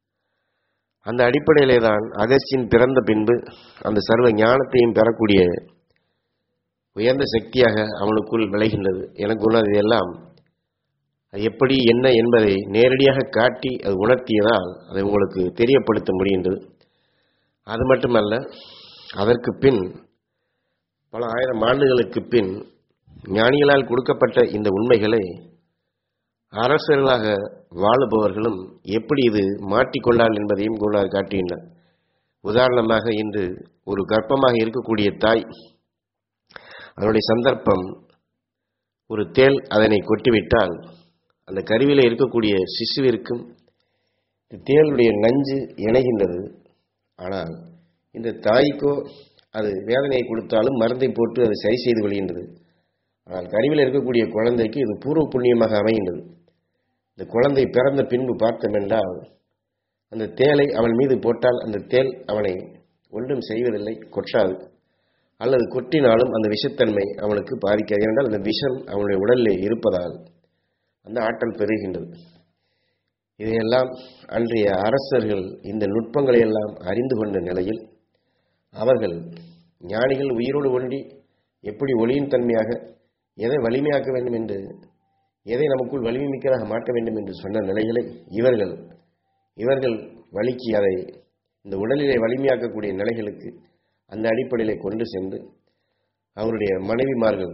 அந்த அடிப்படையிலே தான் அகசியன் பிறந்த பின்பு அந்த சர்வ ஞானத்தையும் பெறக்கூடிய உயர்ந்த சக்தியாக அவனுக்குள் விளைகின்றது எனக்கு உணர்வு எல்லாம் அது எப்படி என்ன என்பதை நேரடியாக காட்டி அது உணர்த்தியதால் அதை உங்களுக்கு தெரியப்படுத்த முடிகின்றது அது மட்டுமல்ல அதற்கு பின் பல ஆயிரம் ஆண்டுகளுக்கு பின் ஞானிகளால் கொடுக்கப்பட்ட இந்த உண்மைகளை அரசர்களாக வாழுபவர்களும் எப்படி இது மாட்டிக்கொண்டால் என்பதையும் குருநாதர் காட்டுகின்றார் உதாரணமாக இன்று ஒரு கர்ப்பமாக இருக்கக்கூடிய தாய் அதனுடைய சந்தர்ப்பம் ஒரு தேல் அதனை கொட்டிவிட்டால் அந்த கருவியில் இருக்கக்கூடிய சிசுவிற்கும் இந்த தேளுடைய நஞ்சு இணைகின்றது ஆனால் இந்த தாய்க்கோ அது வேதனையை கொடுத்தாலும் மருந்தை போட்டு அதை சரி செய்து கொள்கின்றது ஆனால் கருவியில் இருக்கக்கூடிய குழந்தைக்கு இது பூர்வ புண்ணியமாக அமைகின்றது இந்த குழந்தை பிறந்த பின்பு பார்த்தோம் என்றால் அந்த தேலை அவன் மீது போட்டால் அந்த தேல் அவனை ஒன்றும் செய்வதில்லை கொட்டாது அல்லது கொட்டினாலும் அந்த விஷத்தன்மை அவனுக்கு பாதிக்காது ஏனென்றால் அந்த விஷம் அவனுடைய உடலில் இருப்பதால் அந்த ஆற்றல் பெறுகின்றது இதையெல்லாம் அன்றைய அரசர்கள் இந்த நுட்பங்களை எல்லாம் அறிந்து கொண்ட நிலையில் அவர்கள் ஞானிகள் உயிரோடு ஒன்றி எப்படி ஒளியின் தன்மையாக எதை வலிமையாக்க வேண்டும் என்று எதை நமக்குள் வலிமை மிக்கதாக மாற்ற வேண்டும் என்று சொன்ன நிலைகளை இவர்கள் இவர்கள் வலிக்கு அதை இந்த உடலிலே வலிமையாக்கக்கூடிய நிலைகளுக்கு அந்த அடிப்படையிலே கொண்டு சென்று அவருடைய மனைவிமார்கள்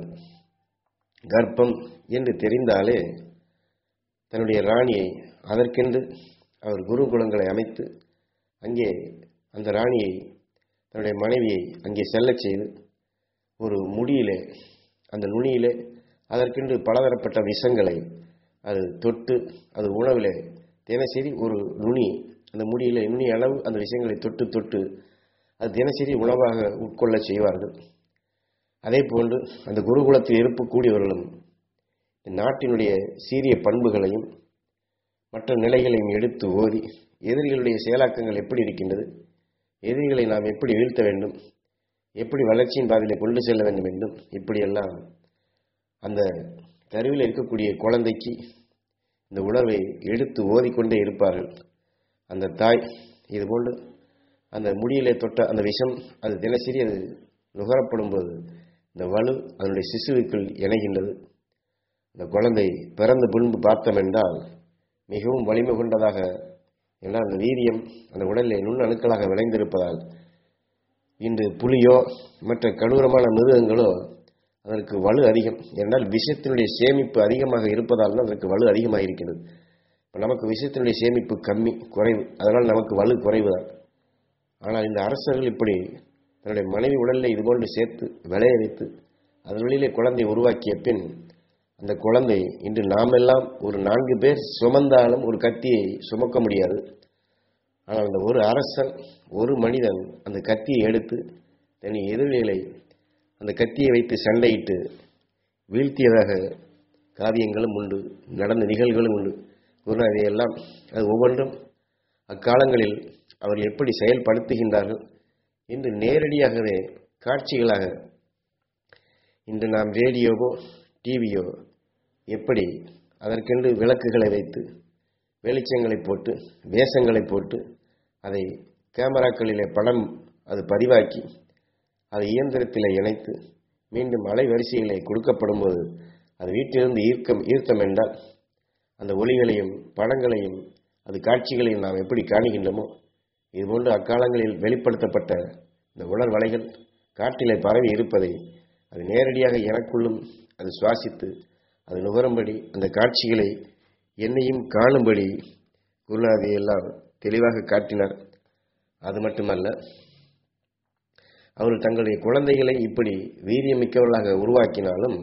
கர்ப்பம் என்று தெரிந்தாலே தன்னுடைய ராணியை அதற்கென்று அவர் குருகுலங்களை அமைத்து அங்கே அந்த ராணியை தன்னுடைய மனைவியை அங்கே செல்லச் செய்து ஒரு முடியிலே அந்த நுனியிலே அதற்கென்று பலதரப்பட்ட விஷங்களை அது தொட்டு அது உணவிலே தினசரி ஒரு நுனி அந்த முடியிலே நுனி அளவு அந்த விஷயங்களை தொட்டு தொட்டு அது தினசரி உணவாக உட்கொள்ள செய்வார்கள் அதே போன்று அந்த குருகுலத்தில் இருக்கக்கூடியவர்களும் நாட்டினுடைய சீரிய பண்புகளையும் மற்ற நிலைகளையும் எடுத்து ஓதி எதிரிகளுடைய செயலாக்கங்கள் எப்படி இருக்கின்றது எதிரிகளை நாம் எப்படி வீழ்த்த வேண்டும் எப்படி வளர்ச்சியின் பாதையிலே கொண்டு செல்ல வேண்டும் என்றும் இப்படியெல்லாம் அந்த கருவில் இருக்கக்கூடிய குழந்தைக்கு இந்த உணர்வை எடுத்து ஓதிக்கொண்டே இருப்பார்கள் அந்த தாய் இதுபோன்று அந்த முடியிலே தொட்ட அந்த விஷம் அது தினசரி அது நுகரப்படும் போது இந்த வலு அதனுடைய சிசுவுக்குள் இணைகின்றது அந்த குழந்தை பிறந்த பின்பு பார்த்தோம் என்றால் மிகவும் வலிமை கொண்டதாக என்றால் அந்த வீரியம் அந்த உடலிலே நுண் அணுக்களாக விளைந்திருப்பதால் இன்று புலியோ மற்ற கடூரமான மிருகங்களோ அதற்கு வலு அதிகம் என்றால் விஷத்தினுடைய சேமிப்பு அதிகமாக இருப்பதால் தான் அதற்கு வலு அதிகமாக இருக்கிறது இப்போ நமக்கு விஷத்தினுடைய சேமிப்பு கம்மி குறைவு அதனால் நமக்கு வலு குறைவு தான் ஆனால் இந்த அரசர்கள் இப்படி தன்னுடைய மனைவி உடலில் இதுபோன்று சேர்த்து விளைய வைத்து அதன் வழியிலே குழந்தை உருவாக்கிய பின் அந்த குழந்தை இன்று நாமெல்லாம் ஒரு நான்கு பேர் சுமந்தாலும் ஒரு கத்தியை சுமக்க முடியாது ஆனால் அந்த ஒரு அரசன் ஒரு மனிதன் அந்த கத்தியை எடுத்து தனி எதிரிகளை அந்த கத்தியை வைத்து சண்டையிட்டு வீழ்த்தியதாக காவியங்களும் உண்டு நடந்த நிகழ்வுகளும் உண்டு குருநாதை எல்லாம் அது ஒவ்வொன்றும் அக்காலங்களில் அவர்கள் எப்படி செயல்படுத்துகின்றார்கள் என்று நேரடியாகவே காட்சிகளாக இன்று நாம் ரேடியோவோ டிவியோ எப்படி அதற்கென்று விளக்குகளை வைத்து வெளிச்சங்களை போட்டு வேஷங்களை போட்டு அதை கேமராக்களிலே படம் அது பதிவாக்கி அதை இயந்திரத்தில் இணைத்து மீண்டும் அலைவரிசைகளை கொடுக்கப்படும் போது அது வீட்டிலிருந்து ஈர்க்கம் ஈர்த்தம் என்றால் அந்த ஒளிகளையும் படங்களையும் அது காட்சிகளையும் நாம் எப்படி காணுகின்றோமோ இதுபோன்று அக்காலங்களில் வெளிப்படுத்தப்பட்ட இந்த உணர்வலைகள் காட்டிலே பரவி இருப்பதை அது நேரடியாக எனக்குள்ளும் அது சுவாசித்து அது நுகரும்படி அந்த காட்சிகளை என்னையும் காணும்படி குருநாதி எல்லாம் தெளிவாக காட்டினார் அது மட்டுமல்ல அவர்கள் தங்களுடைய குழந்தைகளை இப்படி வீரியமிக்கவர்களாக உருவாக்கினாலும்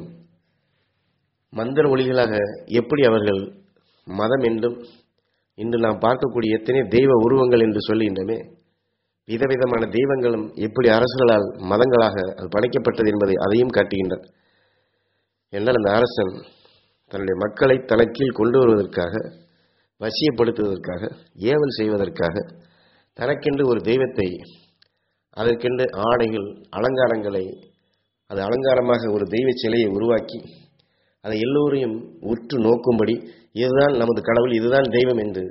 மந்திர ஒளிகளாக எப்படி அவர்கள் மதம் என்றும் இன்று நாம் பார்க்கக்கூடிய எத்தனை தெய்வ உருவங்கள் என்று சொல்லுகின்றமே விதவிதமான தெய்வங்களும் எப்படி அரசர்களால் மதங்களாக அது படைக்கப்பட்டது என்பதை அதையும் காட்டுகின்றார் என்றால் அந்த அரசன் தன்னுடைய மக்களை தனக்கீழ் கொண்டு வருவதற்காக வசியப்படுத்துவதற்காக ஏவல் செய்வதற்காக தனக்கென்று ஒரு தெய்வத்தை அதற்கென்று ஆடைகள் அலங்காரங்களை அது அலங்காரமாக ஒரு தெய்வ சிலையை உருவாக்கி அதை எல்லோரையும் உற்று நோக்கும்படி இதுதான் நமது கடவுள் இதுதான் தெய்வம் என்று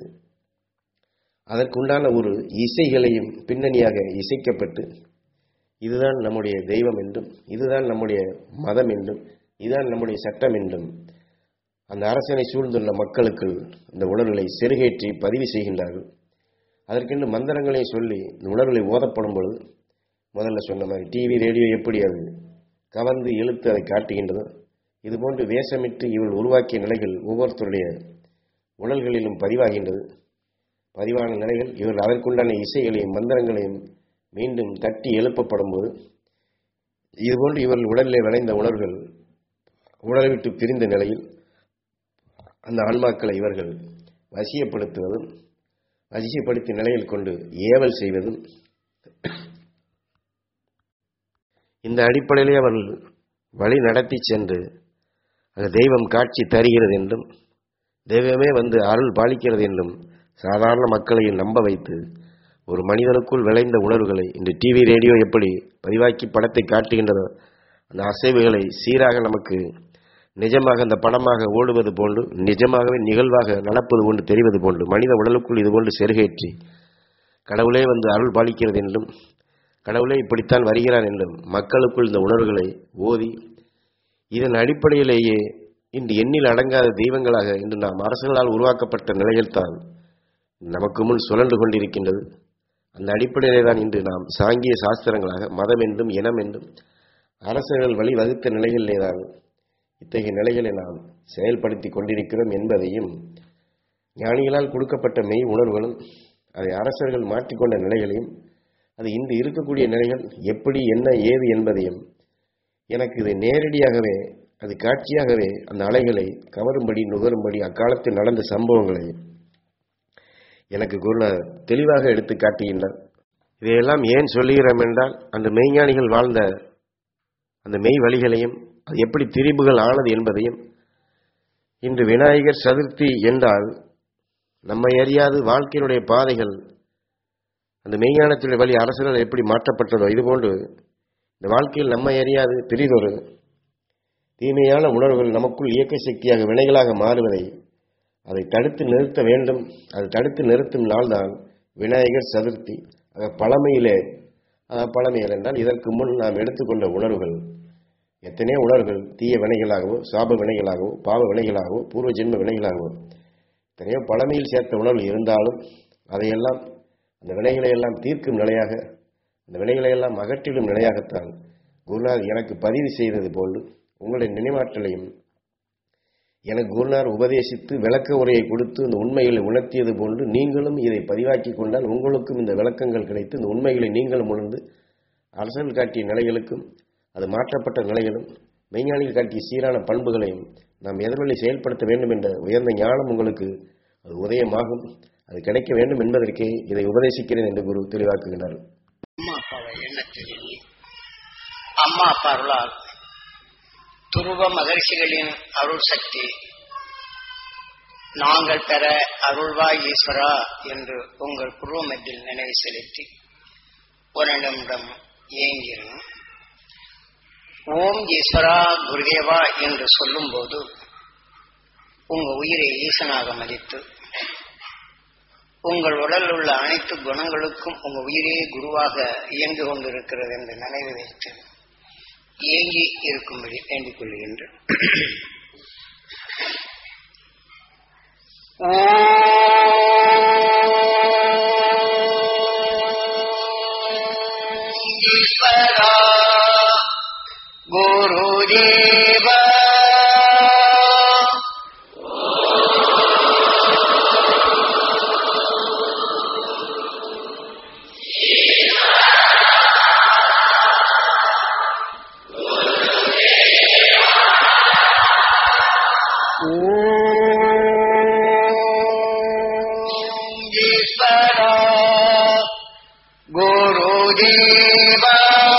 அதற்குண்டான ஒரு இசைகளையும் பின்னணியாக இசைக்கப்பட்டு இதுதான் நம்முடைய தெய்வம் என்றும் இதுதான் நம்முடைய மதம் என்றும் இதுதான் நம்முடைய சட்டம் என்றும் அந்த அரசனை சூழ்ந்துள்ள மக்களுக்கு இந்த உணர்வுகளை செருகேற்றி பதிவு செய்கின்றார்கள் அதற்கென்று மந்திரங்களை சொல்லி இந்த உணர்வுகளை ஓதப்படும் பொழுது முதல்ல சொன்ன மாதிரி டிவி ரேடியோ எப்படி அது கவர்ந்து இழுத்து அதை காட்டுகின்றதோ இதுபோன்று வேஷமிட்டு இவள் உருவாக்கிய நிலைகள் ஒவ்வொருத்தருடைய உடல்களிலும் பதிவாகின்றது பதிவான நிலைகள் இவர்கள் அதற்குண்டான இசைகளையும் மந்திரங்களையும் மீண்டும் தட்டி எழுப்பப்படும் போது இதுபோன்று இவர்கள் உடலிலே விளைந்த உணர்வுகள் உடலை விட்டு பிரிந்த நிலையில் அந்த ஆன்மாக்களை இவர்கள் வசியப்படுத்துவதும் வசியப்படுத்திய நிலையில் கொண்டு ஏவல் செய்வதும் இந்த அடிப்படையிலே அவர்கள் வழி நடத்தி சென்று அந்த தெய்வம் காட்சி தருகிறது என்றும் தெய்வமே வந்து அருள் பாலிக்கிறது என்றும் சாதாரண மக்களையும் நம்ப வைத்து ஒரு மனிதனுக்குள் விளைந்த உணர்வுகளை இந்த டிவி ரேடியோ எப்படி பதிவாக்கி படத்தை காட்டுகின்றதோ அந்த அசைவுகளை சீராக நமக்கு நிஜமாக அந்த படமாக ஓடுவது போன்று நிஜமாகவே நிகழ்வாக நடப்பது போன்று தெரிவது போன்று மனித உடலுக்குள் இது போன்று செருகேற்றி கடவுளே வந்து அருள் பாலிக்கிறது என்றும் கடவுளே இப்படித்தான் வருகிறார் என்றும் மக்களுக்குள் இந்த உணர்வுகளை ஓதி இதன் அடிப்படையிலேயே இன்று எண்ணில் அடங்காத தெய்வங்களாக இன்று நாம் அரசுகளால் உருவாக்கப்பட்ட நிலையில்தான் நமக்கு முன் சுழன்று கொண்டிருக்கின்றது அந்த அடிப்படையிலே தான் இன்று நாம் சாங்கிய சாஸ்திரங்களாக மதம் என்றும் இனம் என்றும் அரசுகள் வழி வகுத்த நிலைகளிலே தான் இத்தகைய நிலைகளை நாம் செயல்படுத்தி கொண்டிருக்கிறோம் என்பதையும் ஞானிகளால் கொடுக்கப்பட்ட மெய் உணர்வுகளும் அதை அரசர்கள் மாற்றிக்கொண்ட நிலைகளையும் அது இன்று இருக்கக்கூடிய நிலைகள் எப்படி என்ன ஏது என்பதையும் எனக்கு இது நேரடியாகவே அது காட்சியாகவே அந்த அலைகளை கவரும்படி நுகரும்படி அக்காலத்தில் நடந்த சம்பவங்களை எனக்கு குருநாதர் தெளிவாக எடுத்து காட்டுகின்றார் இதையெல்லாம் ஏன் சொல்லுகிறோம் என்றால் அந்த மெய்ஞானிகள் வாழ்ந்த அந்த மெய் வழிகளையும் அது எப்படி திரிபுகள் ஆனது என்பதையும் இன்று விநாயகர் சதுர்த்தி என்றால் நம்மை அறியாது வாழ்க்கையினுடைய பாதைகள் அந்த மெய்ஞானத்தினுடைய வழி அரசுகள் எப்படி மாற்றப்பட்டதோ இதுபோன்று இந்த வாழ்க்கையில் நம்மை அறியாது பெரிதொரு தீமையான உணர்வுகள் நமக்குள் இயக்க சக்தியாக வினைகளாக மாறுவதை அதை தடுத்து நிறுத்த வேண்டும் அதை தடுத்து நிறுத்தும் நாள்தான் விநாயகர் சதுர்த்தி ஆக பழமையிலே அஹ், பழமையில் என்றால் இதற்கு முன் நாம் எடுத்துக்கொண்ட உணர்வுகள் எத்தனையோ உணர்வுகள் தீய வினைகளாகவோ சாப வினைகளாகவோ பாவ வினைகளாகவோ பூர்வ ஜென்ம வினைகளாகவோ எத்தனையோ பழமையில் சேர்த்த உணர்வு இருந்தாலும் அதையெல்லாம் அந்த வினைகளை எல்லாம் தீர்க்கும் நிலையாக அந்த வினைகளை எல்லாம் அகற்றிடும் நிலையாகத்தான் குருநாத் எனக்கு பதிவு செய்தது போன்று உங்களுடைய நினைவாற்றலையும் எனக்கு குருநார் உபதேசித்து விளக்க உரையை கொடுத்து இந்த உண்மைகளை உணர்த்தியது போன்று நீங்களும் இதை பதிவாக்கி கொண்டால் உங்களுக்கும் இந்த விளக்கங்கள் கிடைத்து இந்த உண்மைகளை நீங்களும் உணர்ந்து அரசர்கள் காட்டிய நிலைகளுக்கும் அது மாற்றப்பட்ட நிலைகளும் மெய்ஞானிகள் காட்டிய சீரான பண்புகளையும் நாம் எதிர்வழி செயல்படுத்த வேண்டும் என்ற உயர்ந்த ஞானம் உங்களுக்கு அது உதயமாகும் அது கிடைக்க வேண்டும் என்பதற்கே இதை உபதேசிக்கிறேன் என்று குரு தெளிவாக்குகிறார் அம்மா அப்பாவை எண்ணத்தில் அம்மா அப்பா அருளால் துருவ மகர்ஷிகளின் அருள் சக்தி நாங்கள் பெற அருள்வாய் ஈஸ்வரா என்று உங்கள் புருவமத்தில் நினைவு செலுத்தி ஒரு நிமிடம் ஏங்கிரும் ஓம் ஈஸ்வரா குருதேவா என்று சொல்லும்போது உங்க உயிரை ஈசனாக மதித்து உங்கள் உடலில் உள்ள அனைத்து குணங்களுக்கும் உங்க உயிரே குருவாக இயங்கு கொண்டிருக்கிறது என்று நினைவு வைத்து இயங்கி இருக்கும்படி வேண்டிக் கொள்கின்றேன் ஈஸ்வரா குருதேவா ஓம் ஈஸ்வரா குருதேவா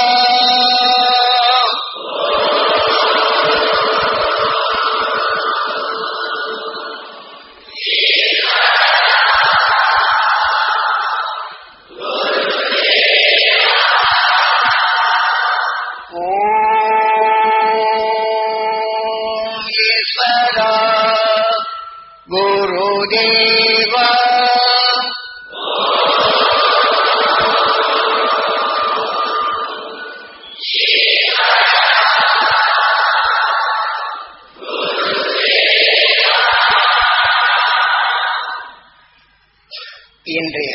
ஓம் ஈஸ்வரா குருதேவா இன்றைய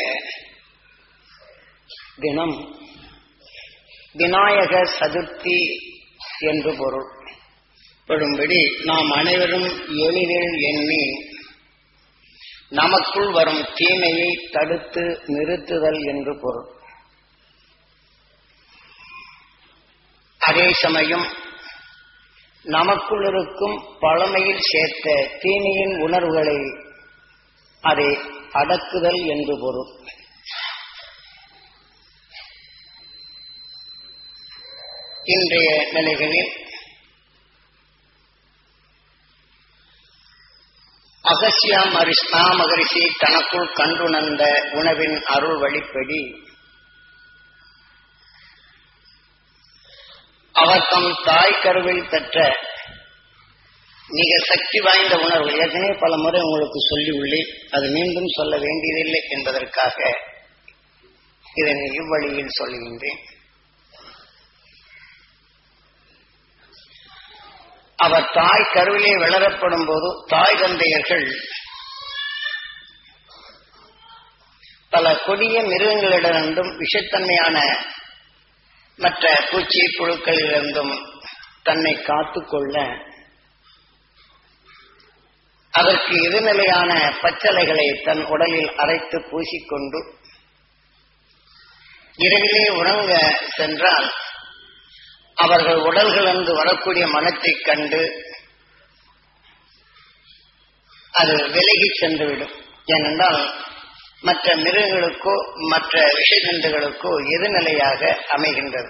தினம் விநாயக சதுர்த்தி என்று பொருள் படும்படி நாம் அனைவரும் எளிதில் எண்ணி நமக்குள் வரும் தீமையை தடுத்து நிறுத்துதல் என்று பொருள் அதே சமயம் நமக்குள் இருக்கும் பழமையில் சேர்த்த தீமையின் உணர்வுகளை அதை அடக்குதல் என்று பொருள் இன்றைய நிலைகளில் அகசியாம் அரிஷ்ணா மகரிஷி தனக்குள் கண்டுணர்ந்த உணவின் அருள் வழிப்படி அவர் தம் தாய் கருவில் பெற்ற மிக சக்தி வாய்ந்த உணர்வு ஏற்கனவே பல முறை உங்களுக்கு சொல்லி உள்ளேன் அது மீண்டும் சொல்ல வேண்டியதில்லை என்பதற்காக இதனை இவ்வழியில் சொல்லுகின்றேன் அவர் தாய் கருவிலே வளரப்படும் போது தாய் தந்தையர்கள் பல கொடிய மிருகங்களிடமிருந்தும் விஷத்தன்மையான மற்ற பூச்சி புழுக்களிலிருந்தும் தன்னை காத்துக்கொள்ள அதற்கு எதிர்நிலையான பச்சலைகளை தன் உடலில் அரைத்து பூசிக்கொண்டு இரவிலே உறங்க சென்றால் அவர்கள் உடல்களிலிருந்து வரக்கூடிய மனத்தைக் கண்டு அது விலகி சென்றுவிடும் ஏனென்றால் மற்ற மிருகங்களுக்கோ மற்ற விஷஜந்துகளுக்கோ எதிர்நிலையாக அமைகின்றது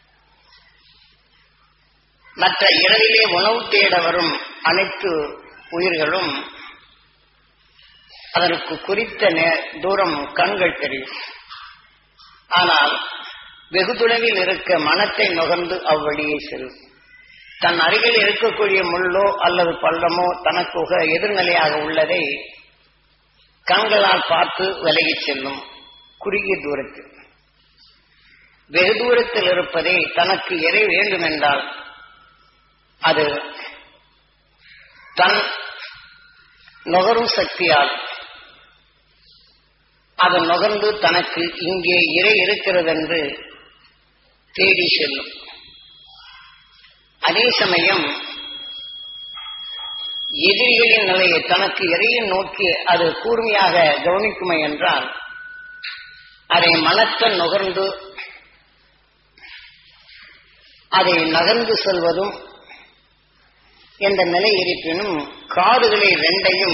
மற்ற இரவிலே உணவு தேட வரும் அனைத்து உயிர்களும் அதற்கு குறித்த நே- தூரம் கண்கள் தெரியும் ஆனால் வெகு தொலைவில் இருக்க மனத்தை நுகர்ந்து அவ்வழியே செல்லும் தன் அருகில் இருக்கக்கூடிய முள்ளோ அல்லது பள்ளமோ தனக்கு உக எதிர்நிலையாக உள்ளதை கண்களால் பார்த்து விலகிச் செல்லும் குறுகிய தூரத்தில் வெகு தூரத்தில் இருப்பதை தனக்கு எதை வேண்டும் என்றால் அது தன் நுகரும் சக்தியால் அது நுகர்ந்து தனக்கு இங்கே இறை இருக்கிறது என்று தேடி செல்லும் அதே சமயம் எதிரிகளின் நிலையை தனக்கு இறையை நோக்கி அது கூர்மையாக கவனிக்குமே என்றால் அதை மனத்த நுகர்ந்து அதை நகர்ந்து செல்வதும் என்ற நிலை இருப்பினும் காடுகளை ரெண்டையும்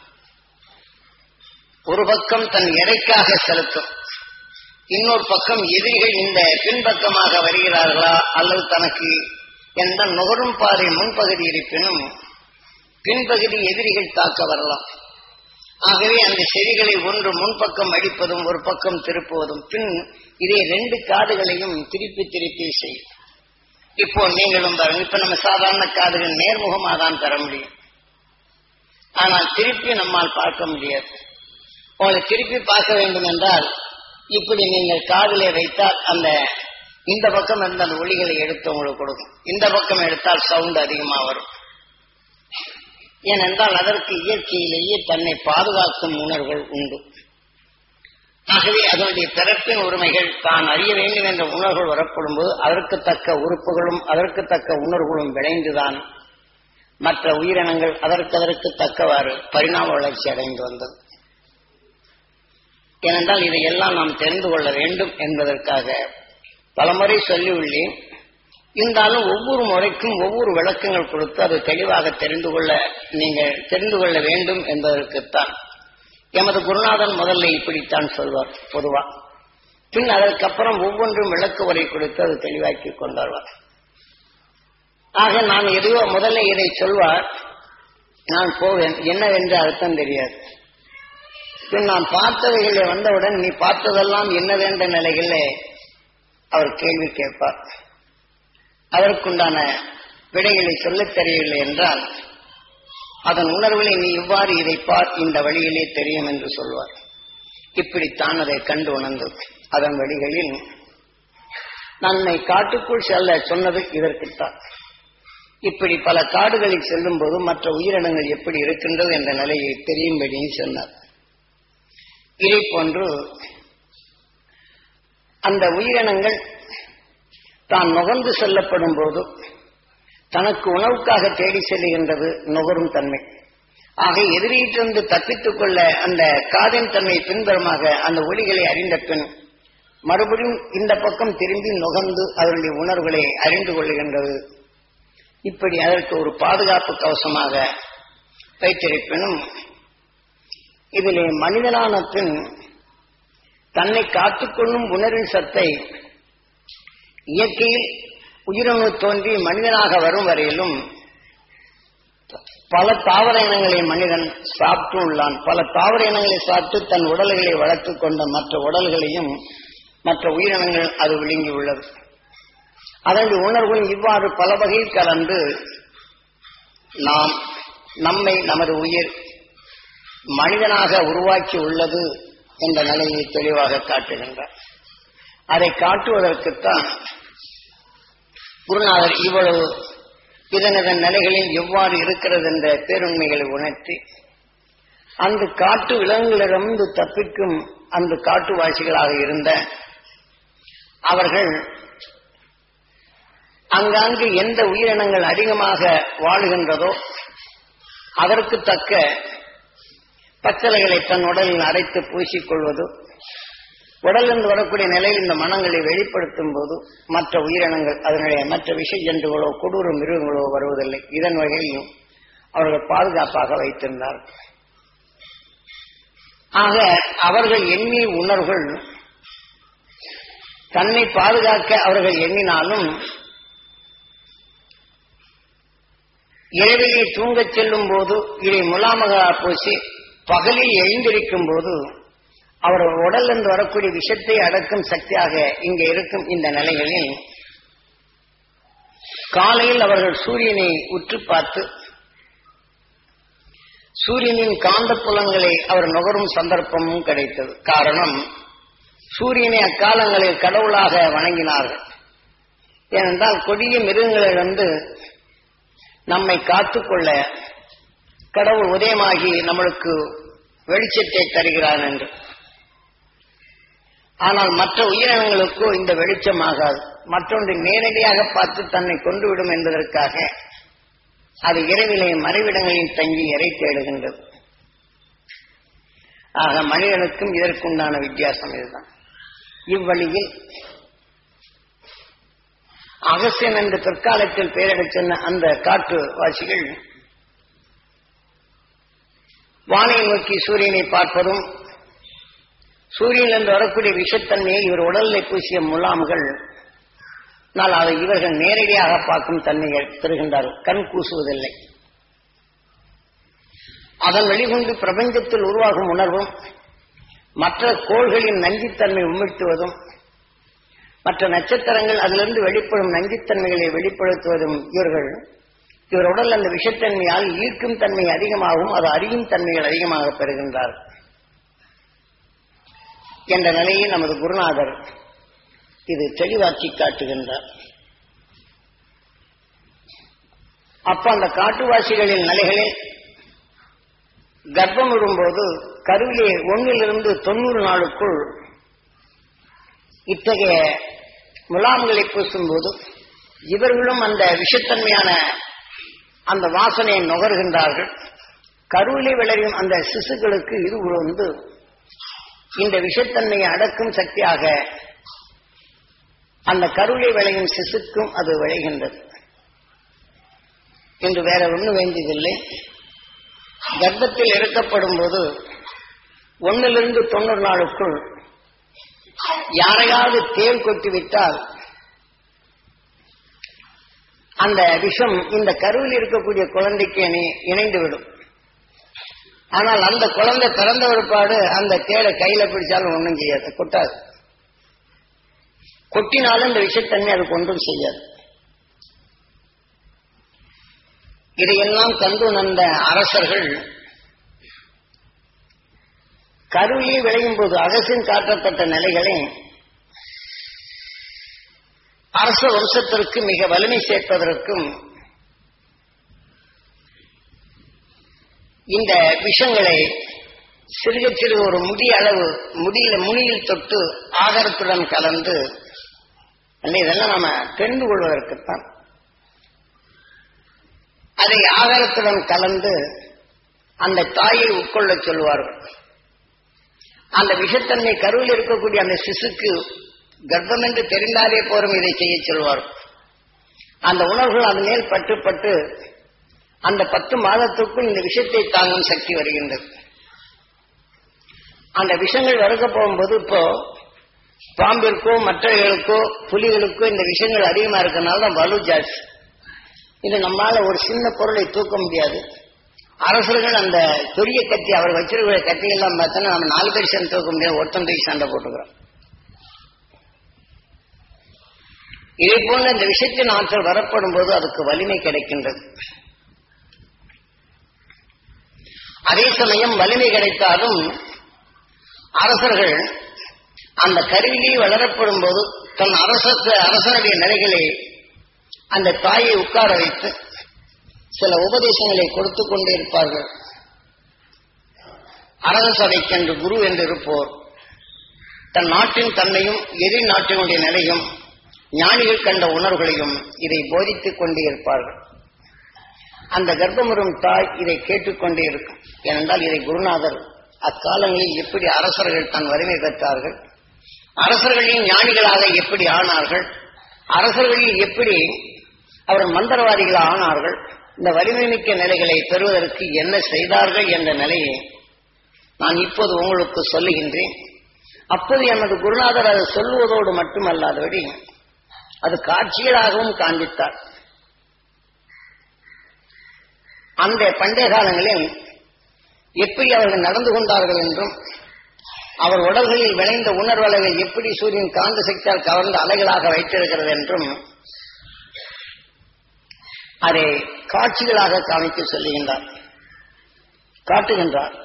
ஒரு பக்கம் தன் எடைக்காக செலுத்தும் இன்னொரு பக்கம் எதிரிகள் இந்த பின்பக்கமாக வருகிறார்களா அல்லது தனக்கு என்ற நுகரும் பாதை முன்பகுதி இருப்பினும் பின்பகுதி எதிரிகள் தாக்க வரலாம் ஆகவே அந்த செடிகளை ஒன்று முன்பக்கம் அடிப்பதும் ஒரு பக்கம் திருப்புவதும் பின் இதை ரெண்டு காடுகளையும் திருப்பி திருப்பி செய்யும் இப்போ நீங்களும் பாருங்க இப்ப நம்ம சாதாரண காதுகள் நேர்முகமாக தான் பெற முடியும் ஆனால் திருப்பி நம்மால் பார்க்க முடியாது உங்களை திருப்பி பார்க்க வேண்டும் என்றால் இப்படி நீங்கள் காதிலே வைத்தால் அந்த இந்த பக்கம் இருந்து அந்த ஒளிகளை எடுத்து உங்களுக்கு கொடுக்கும் இந்த பக்கம் எடுத்தால் சவுண்ட் அதிகமா வரும் ஏனென்றால் அதற்கு இயற்கையிலேயே தன்னை பாதுகாக்கும் உணர்வுகள் உண்டு ஆகவே அதனுடைய பிறப்பின் உரிமைகள் தான் அறிய வேண்டும் என்ற உணர்வுகள் வரப்படும் போது அதற்கு தக்க உறுப்புகளும் அதற்கு தக்க உணர்வுகளும் விளைந்துதான் மற்ற உயிரினங்கள் அதற்கு அதற்கு தக்கவாறு பரிணாம வளர்ச்சி அடைந்து வந்தது ஏனென்றால் இதையெல்லாம் நாம் தெரிந்து கொள்ள வேண்டும் என்பதற்காக பலமுறை சொல்லியுள்ளேன் இருந்தாலும் ஒவ்வொரு முறைக்கும் ஒவ்வொரு விளக்கங்கள் கொடுத்து அதை தெளிவாக தெரிந்து கொள்ள நீங்கள் தெரிந்து கொள்ள வேண்டும் என்பதற்குத்தான் எமது குருநாதன் முதல்ல இப்படித்தான் சொல்வார் பொதுவா பின் அதற்கப்புறம் ஒவ்வொன்றும் விளக்கு உரை கொடுத்து அது தெளிவாக்கி கொண்டாடுவார் ஆக நான் எதுவோ முதல்ல இதை சொல்வார் நான் போவேன் என்னவென்று அர்த்தம் தெரியாது பின் நான் பார்த்தவைகளை வந்தவுடன் நீ பார்த்ததெல்லாம் என்னவென்ற நிலையிலே அவர் கேள்வி கேட்பார் அதற்குண்டான விடைகளை சொல்லத் தெரியவில்லை என்றால் அதன் உணர்வுகளை நீ இவ்வாறு இதை பார் இந்த வழியிலே தெரியும் என்று சொல்வார் இப்படித்தான் அதை கண்டு உணர்ந்தது அதன் வழிகளில் நன்மை காட்டுக்குள் செல்ல சொன்னது இதற்குத்தான் இப்படி பல காடுகளில் செல்லும் போது மற்ற உயிரினங்கள் எப்படி இருக்கின்றது என்ற நிலையை தெரியும்படியும் சொன்னார் இதை போன்று அந்த உயிரினங்கள் தான் நுகர்ந்து செல்லப்படும் போது தனக்கு உணவுக்காக தேடி செல்லுகின்றது நுகரும் தன்மை ஆக எதிரியிட்டிருந்து தப்பித்துக் கொள்ள அந்த காதின் தன்மை பின்புறமாக அந்த ஒளிகளை அறிந்த பின் மறுபடியும் இந்த பக்கம் திரும்பி நுகர்ந்து அதனுடைய உணர்வுகளை அறிந்து கொள்ளுகின்றது இப்படி அதற்கு ஒரு பாதுகாப்பு கவசமாக வைத்திருப்பினும் இதிலே மனிதனான பின் தன்னை காத்துக்கொள்ளும் உணர்வின் சத்தை இயற்கையில் உயிரணு தோன்றி மனிதனாக வரும் வரையிலும் பல தாவர இனங்களை மனிதன் சாப்பிட்டு உள்ளான் பல தாவர இனங்களை சாப்பிட்டு தன் உடல்களை வளர்த்துக் கொண்ட மற்ற உடல்களையும் மற்ற உயிரினங்கள் அது விழுங்கி உள்ளது அதனுடைய உணர்வுகள் இவ்வாறு பல வகையில் கலந்து நாம் நம்மை நமது உயிர் மனிதனாக உருவாக்கி உள்ளது என்ற நிலையை தெளிவாக காட்டுகின்றார் அதை காட்டுவதற்குத்தான் குருநாதர் இவ்வளவு இதனதன் நிலைகளில் எவ்வாறு இருக்கிறது என்ற பேருண்மைகளை உணர்த்தி அந்த காட்டு விலங்குகளிடமிருந்து தப்பிக்கும் அந்த காட்டுவாசிகளாக இருந்த அவர்கள் அங்காங்கு எந்த உயிரினங்கள் அதிகமாக வாழுகின்றதோ அதற்கு தக்க பச்சளைகளை தன் உடலில் அரைத்து பூசிக்கொள்வது உடலிருந்து வரக்கூடிய நிலையில் இந்த மனங்களை வெளிப்படுத்தும் போது மற்ற உயிரினங்கள் அதனுடைய மற்ற விஷ ஜந்துகளோ கொடூர மிருகங்களோ வருவதில்லை இதன் வகையிலும் அவர்கள் பாதுகாப்பாக வைத்திருந்தார்கள் ஆக அவர்கள் எண்ணிய உணர்வுகள் தன்னை பாதுகாக்க அவர்கள் எண்ணினாலும் இரவிலே தூங்கச் செல்லும் போது இதை முலாமக பூசி பகலில் எழுந்திருக்கும் போது அவர் உடல் என்று வரக்கூடிய விஷத்தை அடக்கும் சக்தியாக இங்கே இருக்கும் இந்த நிலைகளில் காலையில் அவர்கள் சூரியனை உற்று பார்த்து சூரியனின் காந்த புலங்களை அவர் நுகரும் சந்தர்ப்பமும் கிடைத்தது காரணம் சூரியனை அக்காலங்களில் கடவுளாக வணங்கினார்கள் ஏனென்றால் கொடிய மிருகங்களிலிருந்து நம்மை காத்துக்கொள்ள கடவுள் உதயமாகி நம்மளுக்கு வெளிச்சத்தை தருகிறான் என்று ஆனால் மற்ற உயிரினங்களுக்கோ இந்த வெளிச்சம் ஆகாது மற்றொன்று நேரடியாக பார்த்து தன்னை கொண்டுவிடும் என்பதற்காக அது இரவிலே மறைவிடங்களில் தங்கி இறை தேடுகின்றது ஆக மனிதனுக்கும் இதற்குண்டான வித்தியாசம் இதுதான் இவ்வழியில் அகசியன் என்று பிற்காலத்தில் பெயரிடச் சொன்ன அந்த காட்டுவாசிகள் வானை நோக்கி சூரியனை பார்ப்பதும் சூரியன் என்று வரக்கூடிய விஷத்தன்மையை இவர் உடலில் பூசிய முலாம்கள் ஆனால் அதை இவர்கள் நேரடியாக பார்க்கும் தன்மையை பெறுகின்றார்கள் கண் கூசுவதில்லை அதன் வெளிகொண்டு பிரபஞ்சத்தில் உருவாகும் உணர்வும் மற்ற கோள்களின் நஞ்சித்தன்மை உமிழ்த்துவதும் மற்ற நட்சத்திரங்கள் அதிலிருந்து வெளிப்படும் நஞ்சித்தன்மைகளை வெளிப்படுத்துவதும் இவர்கள் இவர் உடல் அந்த விஷத்தன்மையால் ஈர்க்கும் தன்மை அதிகமாகவும் அது அறியும் தன்மைகள் அதிகமாக பெறுகின்றார் என்ற நிலையை நமது குருநாதர் இது தெளிவாக்கி காட்டுகின்றார் அப்ப அந்த காட்டுவாசிகளின் நிலைகளில் கர்ப்பம் விடும்போது கருவிலே ஒன்னிலிருந்து தொண்ணூறு நாளுக்குள் இத்தகைய முலாம்களை பூசும்போது இவர்களும் அந்த விஷத்தன்மையான அந்த வாசனையை நுகர்கின்றார்கள் கருவிலே விளையும் அந்த சிசுகளுக்கு இது வந்து இந்த விஷத்தன்மையை அடக்கும் சக்தியாக அந்த கருவிலே விளையும் சிசுக்கும் அது விளைகின்றது என்று வேற ஒன்றும் வேண்டியதில்லை கர்ப்பத்தில் இறக்கப்படும் போது ஒன்னிலிருந்து தொண்ணூறு நாளுக்குள் யாரையாவது தேல் கொட்டிவிட்டால் அந்த விஷம் இந்த கருவில் இருக்கக்கூடிய குழந்தைக்கு இணை- இணைந்துவிடும் ஆனால் அந்த குழந்தை பிறந்த ஒருபாடு அந்த தேலை கையில பிடிச்சாலும் ஒன்றும் செய்யாது கொட்டாது கொட்டினாலும் இந்த விஷத்தன்மை அது கொண்டும் செய்யாது இதையெல்லாம் கண்டு நந்த அரசர்கள் கருவிலே விளையும் போது அரசின் காட்டப்பட்ட நிலைகளை அரச வம்சத்திற்கு மிக வலிமை சேர்ப்பதற்கும் இந்த விஷங்களை சிறுக சிறுக ஒரு முடி அளவு முடியில முனியில் தொட்டு ஆகாரத்துடன் கலந்து அல்ல, இதெல்லாம் நாம தெரிந்து கொள்வதற்குத்தான் அதை ஆகாரத்துடன் கலந்து அந்த தாயை உட்கொள்ளச் சொல்வார்கள் அந்த விஷத்தன்மை கருவில் இருக்கக்கூடிய அந்த சிசுக்கு கர்ப்பம் என்று தெரிந்தாலே போரும் இதை செய்ய சொல்வார்கள் அந்த உணர்வுகள் அதன் மேல் பட்டு பட்டு அந்த பத்து மாதத்துக்குள் இந்த விஷத்தை தாங்கும் சக்தி வருகின்றது அந்த விஷங்கள் வறுக்க போகும்போது இப்போ பாம்பிற்கோ மற்றவர்களுக்கோ புலிகளுக்கோ இந்த விஷங்கள் அதிகமா இருக்கனால தான் வலு ஜாஸ்தி இது நம்மளால ஒரு சின்ன பொருளை தூக்க முடியாது அரசர்கள் அந்த பெரிய கத்தி அவர் வச்சிருக்கிற கத்தி எல்லாம் பார்த்தோன்னா நம்ம நாலு பேர் சேர்ந்து தூக்க முடியாது ஒருத்தன் தூக்கி சண்டை போட்டுக்கிறோம் இதே போல இந்த விஷயத்தின் ஆற்றல் வரப்படும் போது அதுக்கு வலிமை கிடைக்கின்றது அதே சமயம் வலிமை கிடைத்தாலும் அரசர்கள் அந்த கருவிலே வளரப்படும் போது தன் அரச அரசனுடைய நிலைகளை அந்த தாயை உட்கார வைத்து சில உபதேசங்களை கொடுத்து கொண்டே இருப்பார்கள் அரச சபைக்கென்று குரு என்று இருப்போர் தன் நாட்டின் தன்மையும் எதிர் நாட்டினுடைய நிலையும் ஞானிகள் கண்ட உணர்வுகளையும் இதை போதித்துக் கொண்டே இருப்பார்கள் அந்த கர்ப்பமுறும் தாய் இதை கேட்டுக்கொண்டே இருக்கும் ஏனென்றால் இதை குருநாதர் அக்காலங்களில் எப்படி அரசர்கள் தன் வறுமை பெற்றார்கள் அரசர்களின் ஞானிகளாக எப்படி ஆனார்கள் அரசர்களில் எப்படி அவர் மந்திரவாதிகள் ஆனார்கள் இந்த வலிமை மிக்க நிலைகளை பெறுவதற்கு என்ன செய்தார்கள் என்ற நிலையை நான் இப்போது உங்களுக்கு சொல்லுகின்றேன் அப்போது எனது குருநாதர் அதை சொல்லுவதோடு மட்டுமல்லாதபடி அது காட்சிகளாகவும் காண்பித்தார் அந்த பண்டைய காலங்களில் எப்படி அவர்கள் நடந்து கொண்டார்கள் என்றும் அவர் உடல்களில் விளைந்த உணர்வலைகள் எப்படி சூரியன் காந்த சக்தியால் கவர்ந்த அலைகளாக வைத்திருக்கிறது என்றும் அதை காட்சிகளாக காமிக்க சொல்லுகின்றார் காட்டுகின்றார்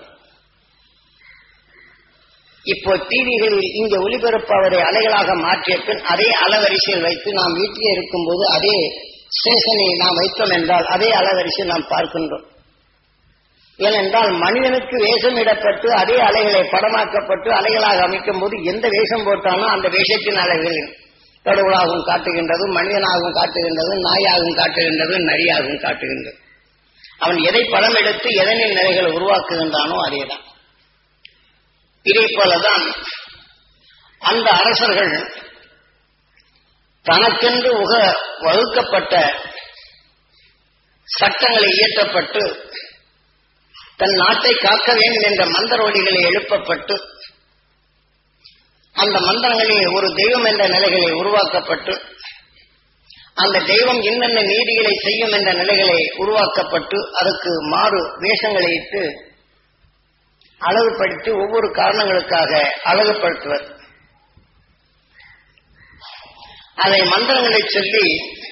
இப்போ டிவிகளில் இங்க ஒளிபரப்பாவதை அலைகளாக மாற்றிய பின் அதே அலவரிசையில் வைத்து நாம் வீட்டிலே இருக்கும்போது அதே ஸ்டேஷனை நாம் வைத்தோம் என்றால் அதே அலவரிசையில் நாம் பார்க்கின்றோம் ஏனென்றால் மனிதனுக்கு வேஷம் இடப்பட்டு அதே அலைகளை படமாக்கப்பட்டு அலைகளாக அமைக்கும் போது எந்த வேஷம் போட்டாலும் அந்த வேஷத்தின் அலைகள் கடவுளாகவும் காட்டுகின்றது மனிதனாகவும் காட்டுகின்றது நாயாகவும் காட்டுகின்றது நரியாகவும் காட்டுகின்றது அவன் எதை படம் எடுத்து எதனின் நிலைகளை உருவாக்குகின்றானோ அதேதான் இதே போலதான் அந்த அரசர்கள் தனக்கென்று உக வகுக்கப்பட்ட சட்டங்களை இயற்றப்பட்டு தன் நாட்டை காக்க வேண்டும் என்ற மந்திரோடிகளை எழுப்பப்பட்டு அந்த மந்திரங்களில் ஒரு தெய்வம் என்ற நிலைகளை உருவாக்கப்பட்டு அந்த தெய்வம் என்னென்ன நீதிகளை செய்யும் என்ற நிலைகளை உருவாக்கப்பட்டு அதுக்கு மாறு வேஷங்களை இட்டு அழகுபடுத்தி ஒவ்வொரு காரணங்களுக்காக அழகுபடுத்துவர் அதை மந்திரங்களை சொல்லி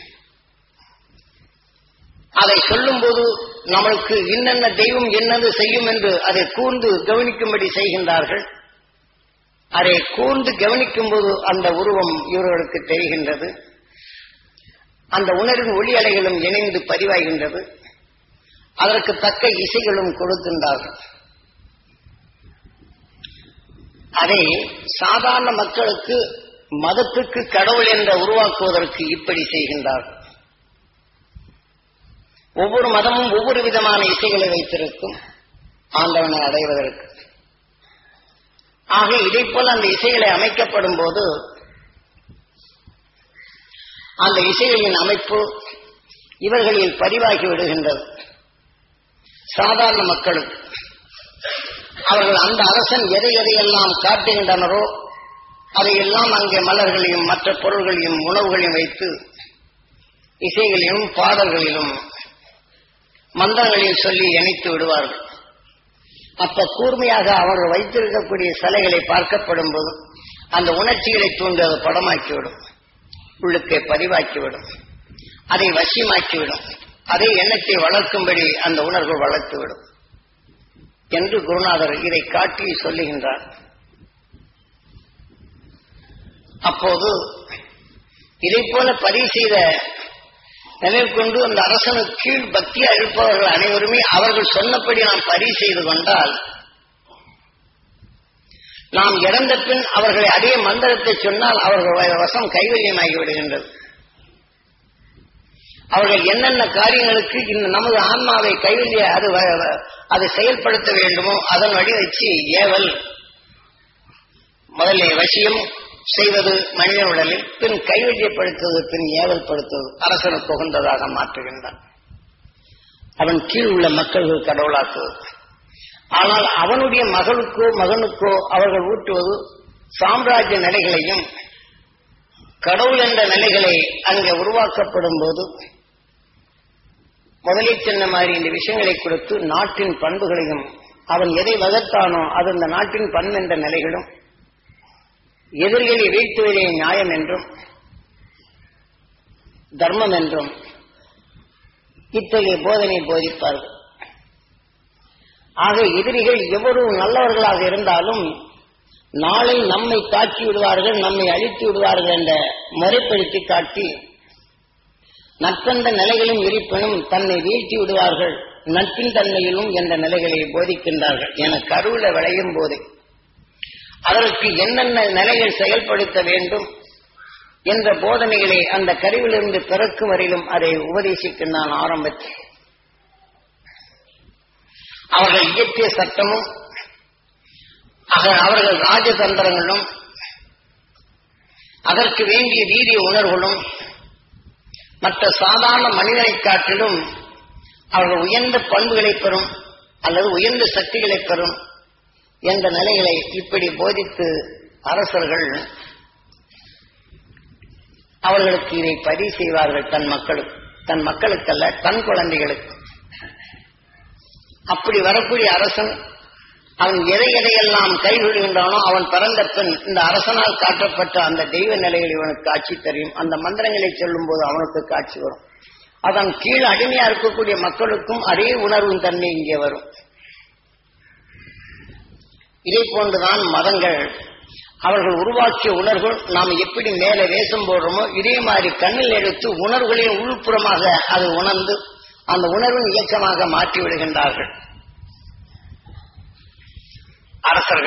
அதை சொல்லும்போது நம்மளுக்கு என்னென்ன தெய்வம் என்னது செய்யும் என்று அதை கூர்ந்து கவனிக்கும்படி செய்கின்றார்கள் அதை கூர்ந்து கவனிக்கும் போது அந்த உருவம் இவர்களுக்கு தெரிகின்றது அந்த உணர்வின் ஒளி அலைகளும் இணைந்து பதிவாகின்றது அதற்கு தக்க இசைகளும் கொடுக்கின்றார்கள் அதை சாதாரண மக்களுக்கு மதத்துக்கு கடவுள் என்ற உருவாக்குவதற்கு இப்படி செய்கின்றார்கள் ஒவ்வொரு மதமும் ஒவ்வொரு விதமான இசைகளை வைத்திருக்கும் ஆண்டவனை அடைவதற்கு ஆக இதை போல அந்த இசைகளை அமைக்கப்படும் போது அந்த இசைகளின் அமைப்பு இவர்களில் பதிவாகி விடுகின்றது சாதாரண மக்களுக்கு அவர்கள் அந்த அரசன் எதை எதையெல்லாம் காட்டுகின்றனரோ அதையெல்லாம் அங்கே மலர்களையும் மற்ற பொருள்களையும் உணவுகளையும் வைத்து இசைகளிலும் பாடல்களிலும் மந்திரங்களில் சொல்லி இணைத்து விடுவார்கள் அப்ப கூர்மையாக அவர்கள் வைத்திருக்கக்கூடிய சிலைகளை பார்க்கப்படும் போது அந்த உணர்ச்சிகளை தூண்டி அதை படமாக்கிவிடும் உள்ளுக்கே பதிவாக்கிவிடும் அதை வசியமாக்கிவிடும் அதே எண்ணத்தை வளர்க்கும்படி அந்த உணர்வு வளர்த்துவிடும் என்று குருநாதர் இதை காட்டி சொல்லுகின்றார் அப்போது இதை போல பதிவு செய்த நினைவு கொண்டு அந்த அரசனுக்கு கீழ் பக்தியா இருப்பவர்கள் அனைவருமே அவர்கள் சொன்னபடி நாம் பதிவு செய்து கொண்டால் நாம் இறந்த பின் அவர்களை அதே மந்திரத்தை சொன்னால் அவர்கள் வசம் கைவல்யமாகி விடுகின்றது அவர்கள் என்னென்ன காரியங்களுக்கு இந்த நமது ஆன்மாவை கைவல்ய அது அதை செயல்படுத்த வேண்டுமோ அதன் வழி வச்சு ஏவல் முதல்ல வசியம் செய்வது மனித உடலில் பின் கைவல்யப்படுத்துவது பின் ஏவல் படுத்துவது அரசனுக்கு உகந்ததாக மாற்றுகின்றான் அவன் கீழ் உள்ள மக்கள்கள் கடவுளாக்குவது ஆனால் அவனுடைய மகளுக்கோ மகனுக்கோ அவர்கள் ஊட்டுவது சாம்ராஜ்ய நிலைகளையும் கடவுள் என்ற நிலைகளை அங்கே உருவாக்கப்படும் போது முதலில் சொன்ன மாதிரி இந்த விஷயங்களை கொடுத்து நாட்டின் பண்புகளையும் அவன் எதை வகுத்தானோ அது அந்த நாட்டின் பண்பு என்ற நிலைகளும் எதிரிகளை வீழ்த்துவதே நியாயம் என்றும் தர்மம் என்றும் இத்தகைய போதனை போதிப்பார்கள் ஆக எதிரிகள் எவ்வளவு நல்லவர்களாக இருந்தாலும் நாளை நம்மை தாக்கி விடுவார்கள் நம்மை அழித்து விடுவார்கள் என்ற முறைப்படுத்தி காட்டி நட்பென்ற நிலைகளும் இருப்பினும் தன்னை வீழ்த்தி விடுவார்கள் நட்பின் தன்மையிலும் என்ற நிலைகளை போதிக்கின்றார்கள் என கருவில விளையும் போது அதற்கு என்னென்ன நிலைகள் செயல்படுத்த வேண்டும் என்ற போதனைகளை அந்த கருவிலிருந்து பிறக்கும் வரையிலும் அதை உபதேசிக்கின்றான் ஆரம்பத்தில் அவர்கள் இயற்றிய சட்டமும் அக- அவர்கள் ராஜதந்திரங்களும் அதற்கு வேண்டிய வீரிய உணர்வுகளும் மற்ற சாதாரண மனிதனை காட்டிலும் அவர்கள் உயர்ந்த பண்புகளை பெறும் அல்லது உயர்ந்த சக்திகளை பெறும் என்ற நிலைகளை இப்படி போதித்து அரசர்கள் அவர்களுக்கு இதை பதிவு செய்வார்கள் தன் மக்களுக்கு தன் மக்களுக்கல்ல தன் குழந்தைகளுக்கு அப்படி வரக்கூடிய அரசன் அவன் எதை எதையெல்லாம் கைவிடுகின்றானோ அவன் பிறந்த பின் இந்த அரசனால் காட்டப்பட்ட அந்த தெய்வ நிலையில் இவனுக்கு காட்சி தெரியும் அந்த மந்திரங்களை சொல்லும் போது அவனுக்கு காட்சி வரும் அதன் கீழ் அடிமையா இருக்கக்கூடிய மக்களுக்கும் அதே உணர்வின் தன்மை இங்கே வரும் இதே போன்றுதான் மதங்கள் அவர்கள் உருவாக்கிய உணர்வுகள் நாம் எப்படி மேலே வேஷம் போடுறோமோ இதே மாதிரி கண்ணில் எடுத்து உணர்வுகளின் உள்புறமாக அதை உணர்ந்து அந்த உணர்வின் இயக்கமாக மாற்றி விடுகின்றார்கள் அரசர்கள்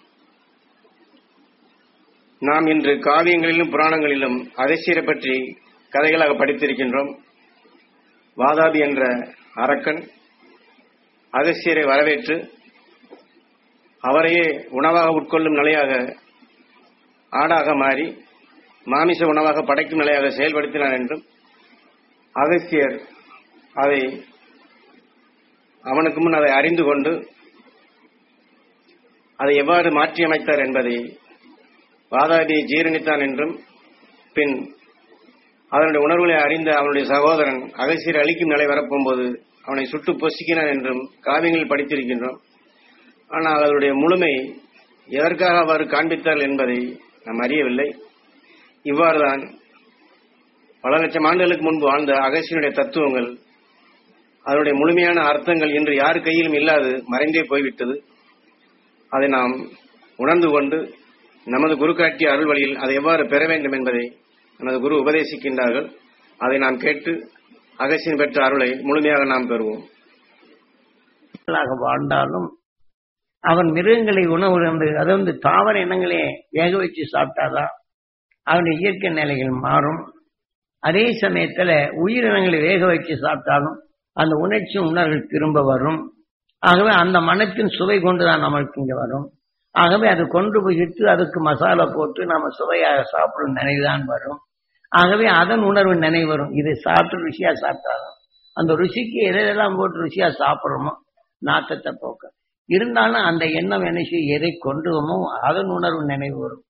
நாம் இன்று காவியங்களிலும் புராணங்களிலும் அதிசயரை பற்றி கதைகளாக படித்திருக்கின்றோம் வாதாபி என்ற அரக்கன் அகசியரை வரவேற்று அவரையே உணவாக உட்கொள்ளும் நிலையாக ஆடாக மாறி மாமிச உணவாக படைக்கும் நிலையாக செயல்படுத்தினார் என்றும் அகசியர் அதை அவனுக்கு முன் அதை அறிந்து கொண்டு அதை எவ்வாறு மாற்றியமைத்தார் என்பதை வாதாபியை ஜீரணித்தான் என்றும் பின் அதனுடைய உணர்வுகளை அறிந்த அவனுடைய சகோதரன் அகசியர் அழிக்கும் நிலை வரப்போகும்போது அவனை சுட்டு பொசிக்கினான் என்றும் காவியங்களில் படித்திருக்கின்றோம் ஆனால் அதனுடைய முழுமை எதற்காக அவ்வாறு காண்பித்தார்கள் என்பதை நாம் அறியவில்லை இவ்வாறுதான் பல லட்சம் ஆண்டுகளுக்கு முன்பு வாழ்ந்த அகசியனுடைய தத்துவங்கள் அதனுடைய முழுமையான அர்த்தங்கள் இன்று யார் கையிலும் இல்லாது மறைந்தே போய்விட்டது அதை நாம் உணர்ந்து கொண்டு நமது குரு காட்டிய அருள் வழியில் அதை எவ்வாறு பெற வேண்டும் என்பதை நமது குரு உபதேசிக்கின்றார்கள் அதை நாம் கேட்டு அகசியன் பெற்ற அருளை முழுமையாக நாம் பெறுவோம் ஆக வாழ்ந்தாலும் அவன் மிருகங்களை உணவு வந்து அது வந்து தாவர இனங்களே வேக வச்சு சாப்பிட்டாதான் அவனுடைய இயற்கை நிலைகள் மாறும் அதே சமயத்துல உயிரினங்களை வேக வச்சு சாப்பிட்டாலும் அந்த உணர்ச்சி உணர்வுகள் திரும்ப வரும் ஆகவே அந்த மனத்தின் சுவை கொண்டுதான் நம்மளுக்கு இங்க வரும் ஆகவே அது கொண்டு போயிட்டு அதுக்கு மசாலா போட்டு நாம சுவையாக சாப்பிடும் நினைவுதான் வரும் ஆகவே அதன் உணர்வு நினைவு வரும் இதை சாப்பிட்டு ருசியா சாப்பிட்டாலும் அந்த ருசிக்கு எதெல்லாம் போட்டு ருசியா சாப்பிடுறோமோ நாட்டத்தை போக்க இருந்தாலும் அந்த எண்ணம் என்ன செய்யும் எதை கொண்டுவோமோ அதன் உணர்வு நினைவு வரும்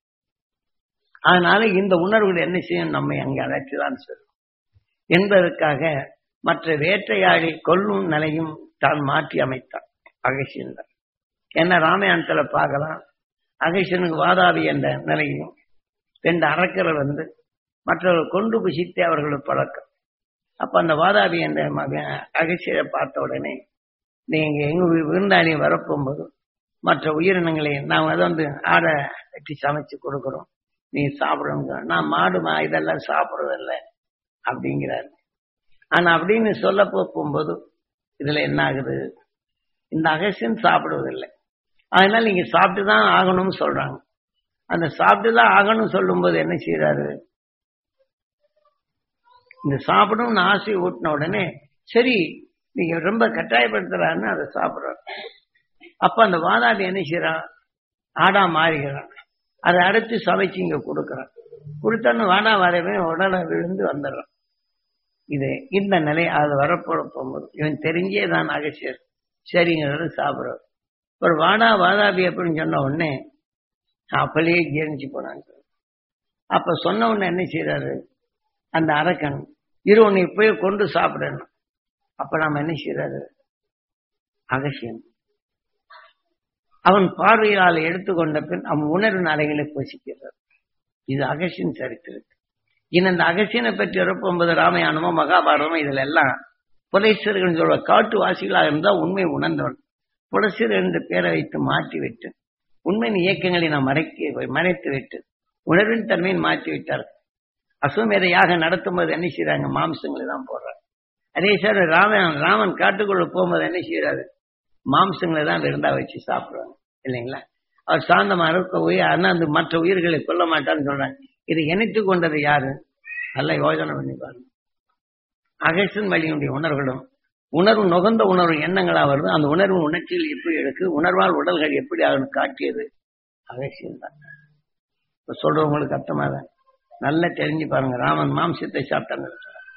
அதனால இந்த உணர்வுகள் என்ன செய்யும் நம்மை அங்கே அழைத்துதான் செல்லும் என்பதற்காக மற்ற வேட்டையாடி கொல்லும் நிலையும் தான் மாற்றி அமைத்தான் அகசியந்தர் என்ன ராமாயணத்துல பார்க்கலாம் அகசியனுக்கு வாதாபி என்ற நிலையும் ரெண்டு அரக்கர்கள் வந்து மற்றவர்கள் கொண்டு புசித்தே அவர்களுக்கு பழக்கம் அப்ப அந்த வாதாபி என்ற மகன் அகசியரை பார்த்த உடனே நீங்க எங்க வி- விருந்தாளி வரப்போகும்போது மற்ற உயிரினங்களை நாம் அதை வந்து ஆடை வெட்டி சமைச்சு கொடுக்குறோம் நீ சாப்பிடுங்க நான் மாடு மா இதெல்லாம் சாப்பிடுறதில்ல அப்படிங்கிறாரு ஆனா அப்படின்னு சொல்ல போகும்போது இதுல என்ன ஆகுது இந்த அகசியன் சாப்பிடுவதில்லை அதனால நீங்க சாப்பிட்டு தான் ஆகணும்னு சொல்றாங்க அந்த சாப்பிட்டு தான் ஆகணும்னு சொல்லும்போது என்ன செய்யறாரு இந்த சாப்பிடணும்னு ஆசை ஊட்டின உடனே சரி நீங்க ரொம்ப கட்டாயப்படுத்துறான்னு அதை சாப்பிடுறாரு அப்ப அந்த வாதாடி என்ன செய்யறான் ஆடா மாறுகிறான் அதை அடுத்து சமைச்சு இங்க கொடுக்கறான் கொடுத்தோன்னு வாடா வரவே உடலை விழுந்து வந்துடுறான் இது இந்த நிலை அது வரப்போட போகும்போது இவன் தெரிஞ்சே தான் அகசியர் சரிங்கிறது சாப்பிடுறாரு ஒரு வாடா வாதாபி அப்படின்னு சொன்ன உடனே அப்பலேயே ஜீரணிச்சு போனாங்க அப்ப சொன்ன உடனே என்ன செய்யறாரு அந்த அரக்கன் இரு உன்னை இப்பயே கொண்டு சாப்பிடணும் அப்ப நாம் என்ன செய்யறது அகசியன் அவன் பார்வையால் எடுத்துக்கொண்ட பின் அவன் உணர்வு அலைகளை போசிக்கிறார் இது அகசியன் சரித்திரத்து இன்னும் இந்த அகசியனை பற்றி இறப்பும்போது ராமாயணமோ மகாபாரதமோ இதுல எல்லாம் புலைசர்கள் சொல்ற காட்டுவாசிகளாக இருந்தால் உண்மை உணர்ந்தவன் புலசீர் என்ற பெயரை வைத்து மாற்றி விட்டு உண்மையின் இயக்கங்களை நாம் மறைக்க மறைத்து விட்டு உணர்வின் தன்மையை மாற்றி விட்டார் அசுவமேதையாக நடத்தும்போது என்ன செய்யறாங்க மாம்சங்களை தான் போடுறாங்க அதே சார் ராமன் ராமன் காட்டுக்குள்ள போகும்போது என்ன செய்யறாரு மாம்சங்களை தான் விருந்தா வச்சு சாப்பிடுவாங்க இல்லைங்களா அவர் சாந்தமா இருக்க உயிர் ஆனால் அந்த மற்ற உயிர்களை கொல்ல மாட்டான்னு சொல்றாங்க இதை இணைத்து கொண்டது யாரு நல்ல யோஜனை பண்ணி பாருங்க அகசன் வழியினுடைய உணர்வுகளும் உணர்வு நுகர்ந்த உணர்வு எண்ணங்களா வருது அந்த உணர்வு உணர்ச்சிகள் எப்படி எடுக்கு உணர்வால் உடல்கள் எப்படி ஆகணும் காட்டியது அகசியம் தான் இப்ப சொல்றவங்களுக்கு அர்த்தமாக நல்லா தெரிஞ்சு பாருங்க ராமன் மாம்சத்தை சாப்பிட்டாங்க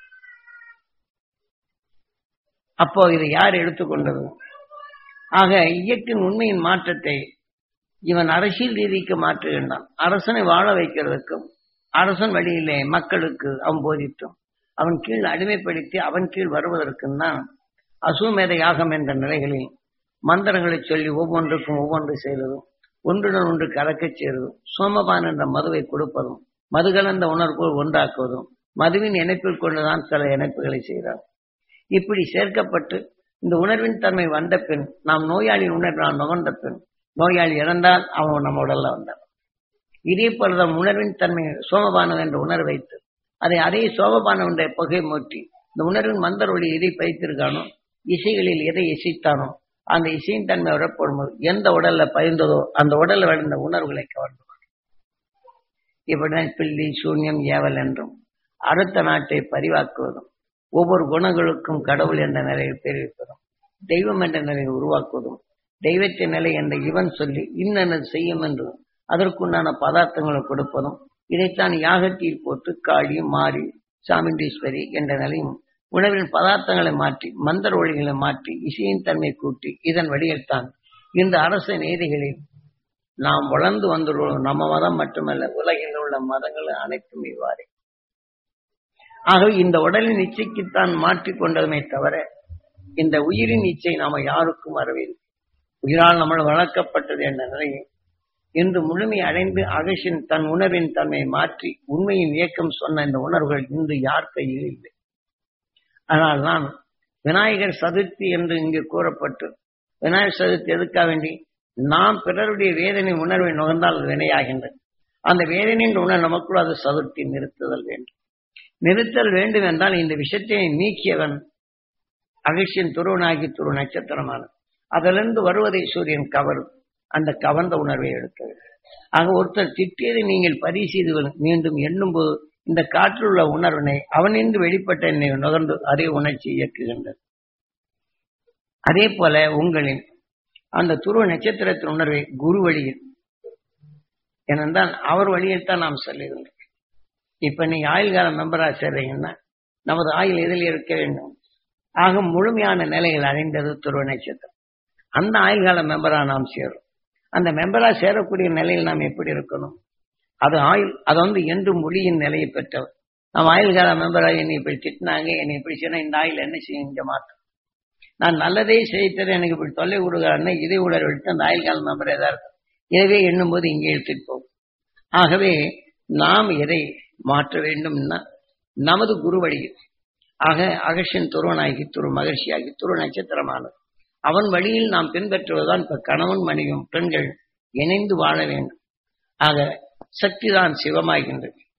அப்போ இதை யார் எடுத்துக்கொண்டது ஆக இயக்கின் உண்மையின் மாற்றத்தை இவன் அரசியல் ரீதிக்கு மாற்றுகின்றான் அரசனை வாழ வைக்கிறதுக்கும் அரசன் வழியிலே மக்களுக்கு அவன் போதித்தும் அவன் கீழ் அடிமைப்படுத்தி அவன் கீழ் வருவதற்கும் தான் அசுமேத யாகம் என்ற நிலைகளில் மந்திரங்களை சொல்லி ஒவ்வொன்றுக்கும் ஒவ்வொன்று செய்வதும் ஒன்றுடன் ஒன்று கலக்கச் செய்வதும் சோமபான் என்ற மதுவை கொடுப்பதும் மது கலந்த உணர்வு ஒன்றாக்குவதும் மதுவின் இணைப்பில் கொண்டுதான் சில இணைப்புகளை செய்கிறார் இப்படி சேர்க்கப்பட்டு இந்த உணர்வின் தன்மை வந்த பின் நாம் நோயாளியின் உணர்வு நாம் நுகர்ந்த பின் நோயாளி இறந்தால் அவன் நம்ம உடல்ல வந்தான் இதே போலதான் உணர்வின் தன்மை சோமபானம் என்ற உணர்வு வைத்து அதை அதே சோமபானம் என்ற புகை மூட்டி இந்த உணர்வின் மந்தர் ஒளி எதை பயித்திருக்கானோ இசைகளில் எதை இசைத்தானோ அந்த இசையின் தன்மை வரப்படும் எந்த உடல்ல பயந்ததோ அந்த உடல்ல விழுந்த உணர்வுகளை கவர்ந்து இப்படிதான் பில்லி சூன்யம் ஏவல் என்றும் அடுத்த நாட்டை பரிவாக்குவதும் ஒவ்வொரு குணங்களுக்கும் கடவுள் என்ற நிலையில் தெரிவிப்பதும் தெய்வம் என்ற நிலையை உருவாக்குவதும் தெய்வத்தின் நிலை என்ற இவன் சொல்லி இன்னென்ன செய்யும் என்று அதற்குண்டான பதார்த்தங்களை கொடுப்பதும் இதைத்தான் யாகத்தில் போட்டு காளி மாறி சாமுண்டீஸ்வரி என்ற நிலையும் உணவின் பதார்த்தங்களை மாற்றி மந்தர் ஒளிகளை மாற்றி இசையின் தன்மை கூட்டி இதன் வழியில் தான் இந்த அரச நீதிகளில் நாம் வளர்ந்து வந்துள்ளோம் நம்ம மதம் மட்டுமல்ல உலகில் உள்ள மதங்கள் அனைத்தும் இவ்வாறு ஆகவே இந்த உடலின் இச்சைக்குத்தான் மாற்றிக் கொண்டதுமே தவிர இந்த உயிரின் இச்சை நாம யாருக்கும் வரவில்லை உயிரால் நம்ம வளர்க்கப்பட்டது என்ற நிலையில் இன்று முழுமை அடைந்து அகசின் தன் உணர்வின் தன்மை மாற்றி உண்மையின் இயக்கம் சொன்ன இந்த உணர்வுகள் இன்று யார் கையில் இல்லை ஆனால் நான் விநாயகர் சதுர்த்தி என்று இங்கு கூறப்பட்டு விநாயகர் சதுர்த்தி எதுக்காக வேண்டி நாம் பிறருடைய வேதனை உணர்வை நுகர்ந்தால் அது வினையாகின்றது அந்த வேதனையின் உணர்வு நமக்குள் அது சதுர்த்தி நிறுத்துதல் வேண்டும் நிறுத்தல் வேண்டும் என்றால் இந்த விஷயத்தை நீக்கியவன் அகசியன் துருவனாகி துரு நட்சத்திரமானது அதிலிருந்து வருவதை சூரியன் கவரும் அந்த கவர்ந்த உணர்வை எடுக்க வேண்டும் ஆக ஒருத்தர் திட்டியதை நீங்கள் பரிசீது மீண்டும் எண்ணும்போது இந்த காற்றில் உள்ள உணர்வினை அவனின்று வெளிப்பட்ட என்னை நுகர்ந்து அதே உணர்ச்சி இயக்குகின்றது அதே போல உங்களின் அந்த துருவ நட்சத்திரத்தின் உணர்வை குரு வழியில் ஏனென்றால் அவர் வழியில் தான் நாம் செல்லுகின்றோம் இப்ப நீங்க ஆயுள் கால மெம்பரா சேர்றீங்கன்னா நமது ஆயுள் எதில் இருக்க வேண்டும் ஆக முழுமையான நிலைகள் அடைந்தது துருவ நட்சத்திரம் அந்த ஆயுள் கால மெம்பரா நாம் சேரும் அந்த மெம்பரா சேரக்கூடிய நிலையில் நாம் எப்படி இருக்கணும் அது ஆயுள் அது வந்து என்று மொழியின் நிலையை பெற்றவர் நாம் ஆயுள் கால மெம்பரா என்னை இப்படி திட்டினாங்க என்னை இப்படி செய்யணும் இந்த ஆயுள் என்ன செய்யும் இங்க மாற்றம் நான் நல்லதே செய்தது எனக்கு இப்படி தொல்லை விடுகிறான்னு இதை உடல் எடுத்து அந்த ஆயுள் கால மெம்பர் எதா இருக்கும் எனவே எண்ணும் போது இங்கே எடுத்துட்டு போகும் ஆகவே நாம் எதை மாற்ற வேண்டும்னா நமது குரு வழியில் ஆக அகஷன் துருவனாகி துரு மகிழ்ச்சியாகி துரு நட்சத்திரமானது அவன் வழியில் நாம் பின்பற்றுவதுதான் இப்ப கணவன் மனைவியும் பெண்கள் இணைந்து வாழ வேண்டும் ஆக சக்திதான் சிவமாகின்றது